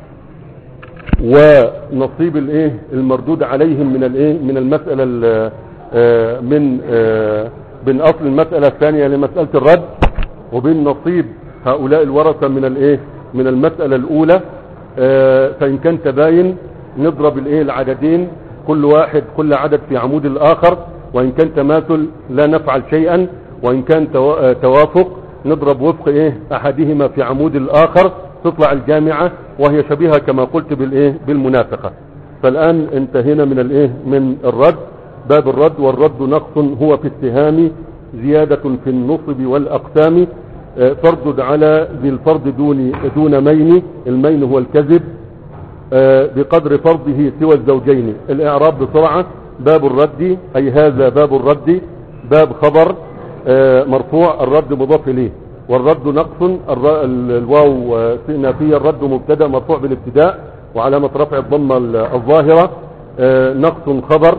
[SPEAKER 1] ونصيب الايه المردود عليهم من الايه من المسألة آه من بين اصل المسألة الثانية لمسألة الرد وبين نصيب هؤلاء الورثة من الايه من المسألة الاولى آه، فان كان تباين نضرب الايه العددين كل واحد كل عدد في عمود الاخر وان كان تماثل لا نفعل شيئا وان كان تو- آه، توافق نضرب وفق ايه احدهما في عمود الاخر تطلع الجامعة وهي شبيهة كما قلت بالايه بالمنافقة فالان انتهينا من الايه من الرد باب الرد والرد نقص هو في اتهام زيادة في النصب والاقسام آه، فردد على ذي الفرد دون دون مين المين هو الكذب آه، بقدر فرضه سوى الزوجين الاعراب بسرعة باب الرد اي هذا باب الرد باب خبر آه، مرفوع الرد مضاف اليه والرد نقص الر- ال- الواو آه، نافية الرد مبتدا مرفوع بالابتداء وعلامة رفع الضمة ال- الظاهرة آه، نقص خبر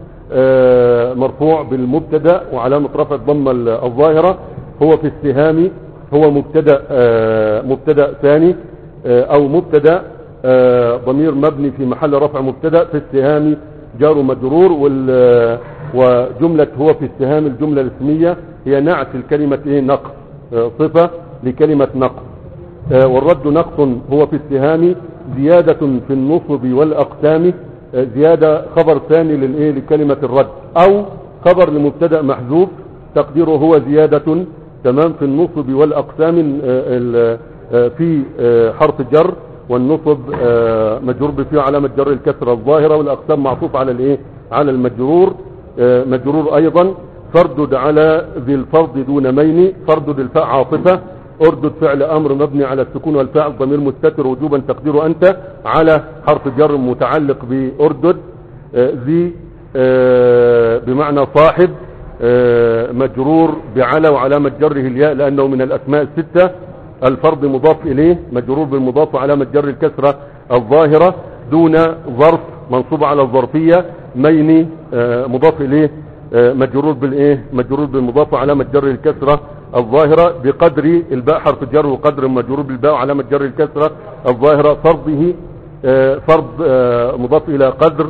[SPEAKER 1] آه، مرفوع بالمبتدا وعلامة رفع الضمة ال- الظاهرة هو في استهام هو مبتدا آه، مبتدا ثاني آه، او مبتدا آه، ضمير مبني في محل رفع مبتدا في استهام جار مجرور وال- وجملة هو في استهام الجملة الاسمية هي نعت الكلمة ايه نقص آه، صفة لكلمة نقص آه، والرد نقص هو في استهام زيادة في النصب والأقسام آه، زيادة خبر ثاني للإيه لكلمة الرد أو خبر لمبتدأ محذوف تقديره هو زيادة تمام في النصب والأقسام آه، ال- آه، في آه، حرف جر والنصب آه، مجرور بفيه علامة جر الكسرة الظاهرة والأقسام معطوف على الإيه على المجرور آه، مجرور أيضا فردد على ذي الفرض دون مين فردد الفاء عاطفة اردد فعل امر مبني على السكون والفاعل ضمير مستتر وجوبا تقديره انت على حرف جر متعلق باردد آه، ذي آه، بمعنى صاحب آه، مجرور بعلى وعلامة جره الياء لانه من الاسماء الستة الفرض مضاف اليه مجرور بالمضاف وعلامة جر الكسرة الظاهرة دون ظرف منصوب على الظرفية ميني آه، مضاف اليه آه، مجرور بالايه مجرور بالمضاف وعلامة جر الكسرة الظاهرة بقدر الباء حرف جر وقدر مجرور بالباء وعلامة جر الكسرة الظاهرة فرضه آه، فرض آه، مضاف الى قدر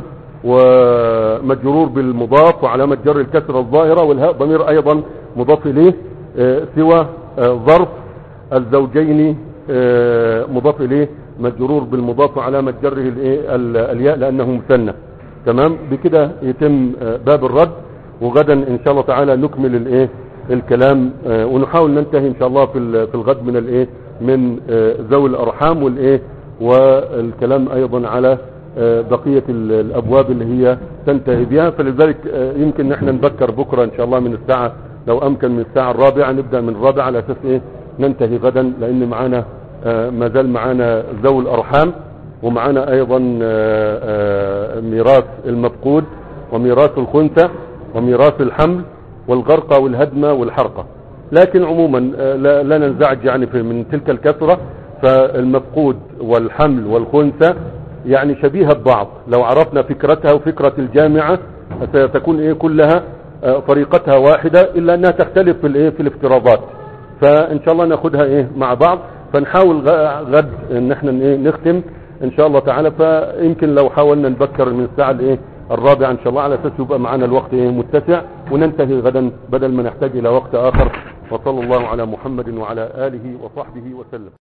[SPEAKER 1] ومجرور بالمضاف وعلامة جر الكسرة الظاهرة والهاء ضمير ايضا مضاف اليه آه، سوى آه، ظرف الزوجين آه، مضاف اليه مجرور بالمضاف وعلامة جره الايه ال- الياء لانه مثنى تمام بكده يتم آه، باب الرد وغدا ان شاء الله تعالى نكمل الايه الكلام آه، ونحاول ننتهي ان شاء الله في ال- في الغد من الايه من آه، ذوي الارحام والايه والكلام ايضا على آه، بقية ال- الابواب اللي هي تنتهي بها فلذلك آه، يمكن نحن نبكر بكرة ان شاء الله من الساعة لو امكن من الساعة الرابعة نبدأ من الرابعة على اساس ايه ننتهي غدا لان معانا آه، ما زال معانا ذوي الارحام ومعانا ايضا آه، آه، ميراث المفقود وميراث الخنثى وميراث الحمل والغرقة والهدمة والحرقة لكن عموما آه، لا, لا ننزعج يعني في من تلك الكثرة فالمفقود والحمل والخنثى يعني شبيهة ببعض لو عرفنا فكرتها وفكرة الجامعة ستكون ايه كلها آه، طريقتها واحدة الا انها تختلف في الايه في الافتراضات فان شاء الله ناخدها ايه مع بعض فنحاول غ- غد ان احنا ايه نختم ان شاء الله تعالى فيمكن لو حاولنا نبكر من الساعة الايه الرابعة ان شاء الله على اساس يبقى معنا الوقت ايه متسع وننتهي غدا بدل ما نحتاج الى وقت اخر وصلى الله على محمد وعلى اله وصحبه وسلم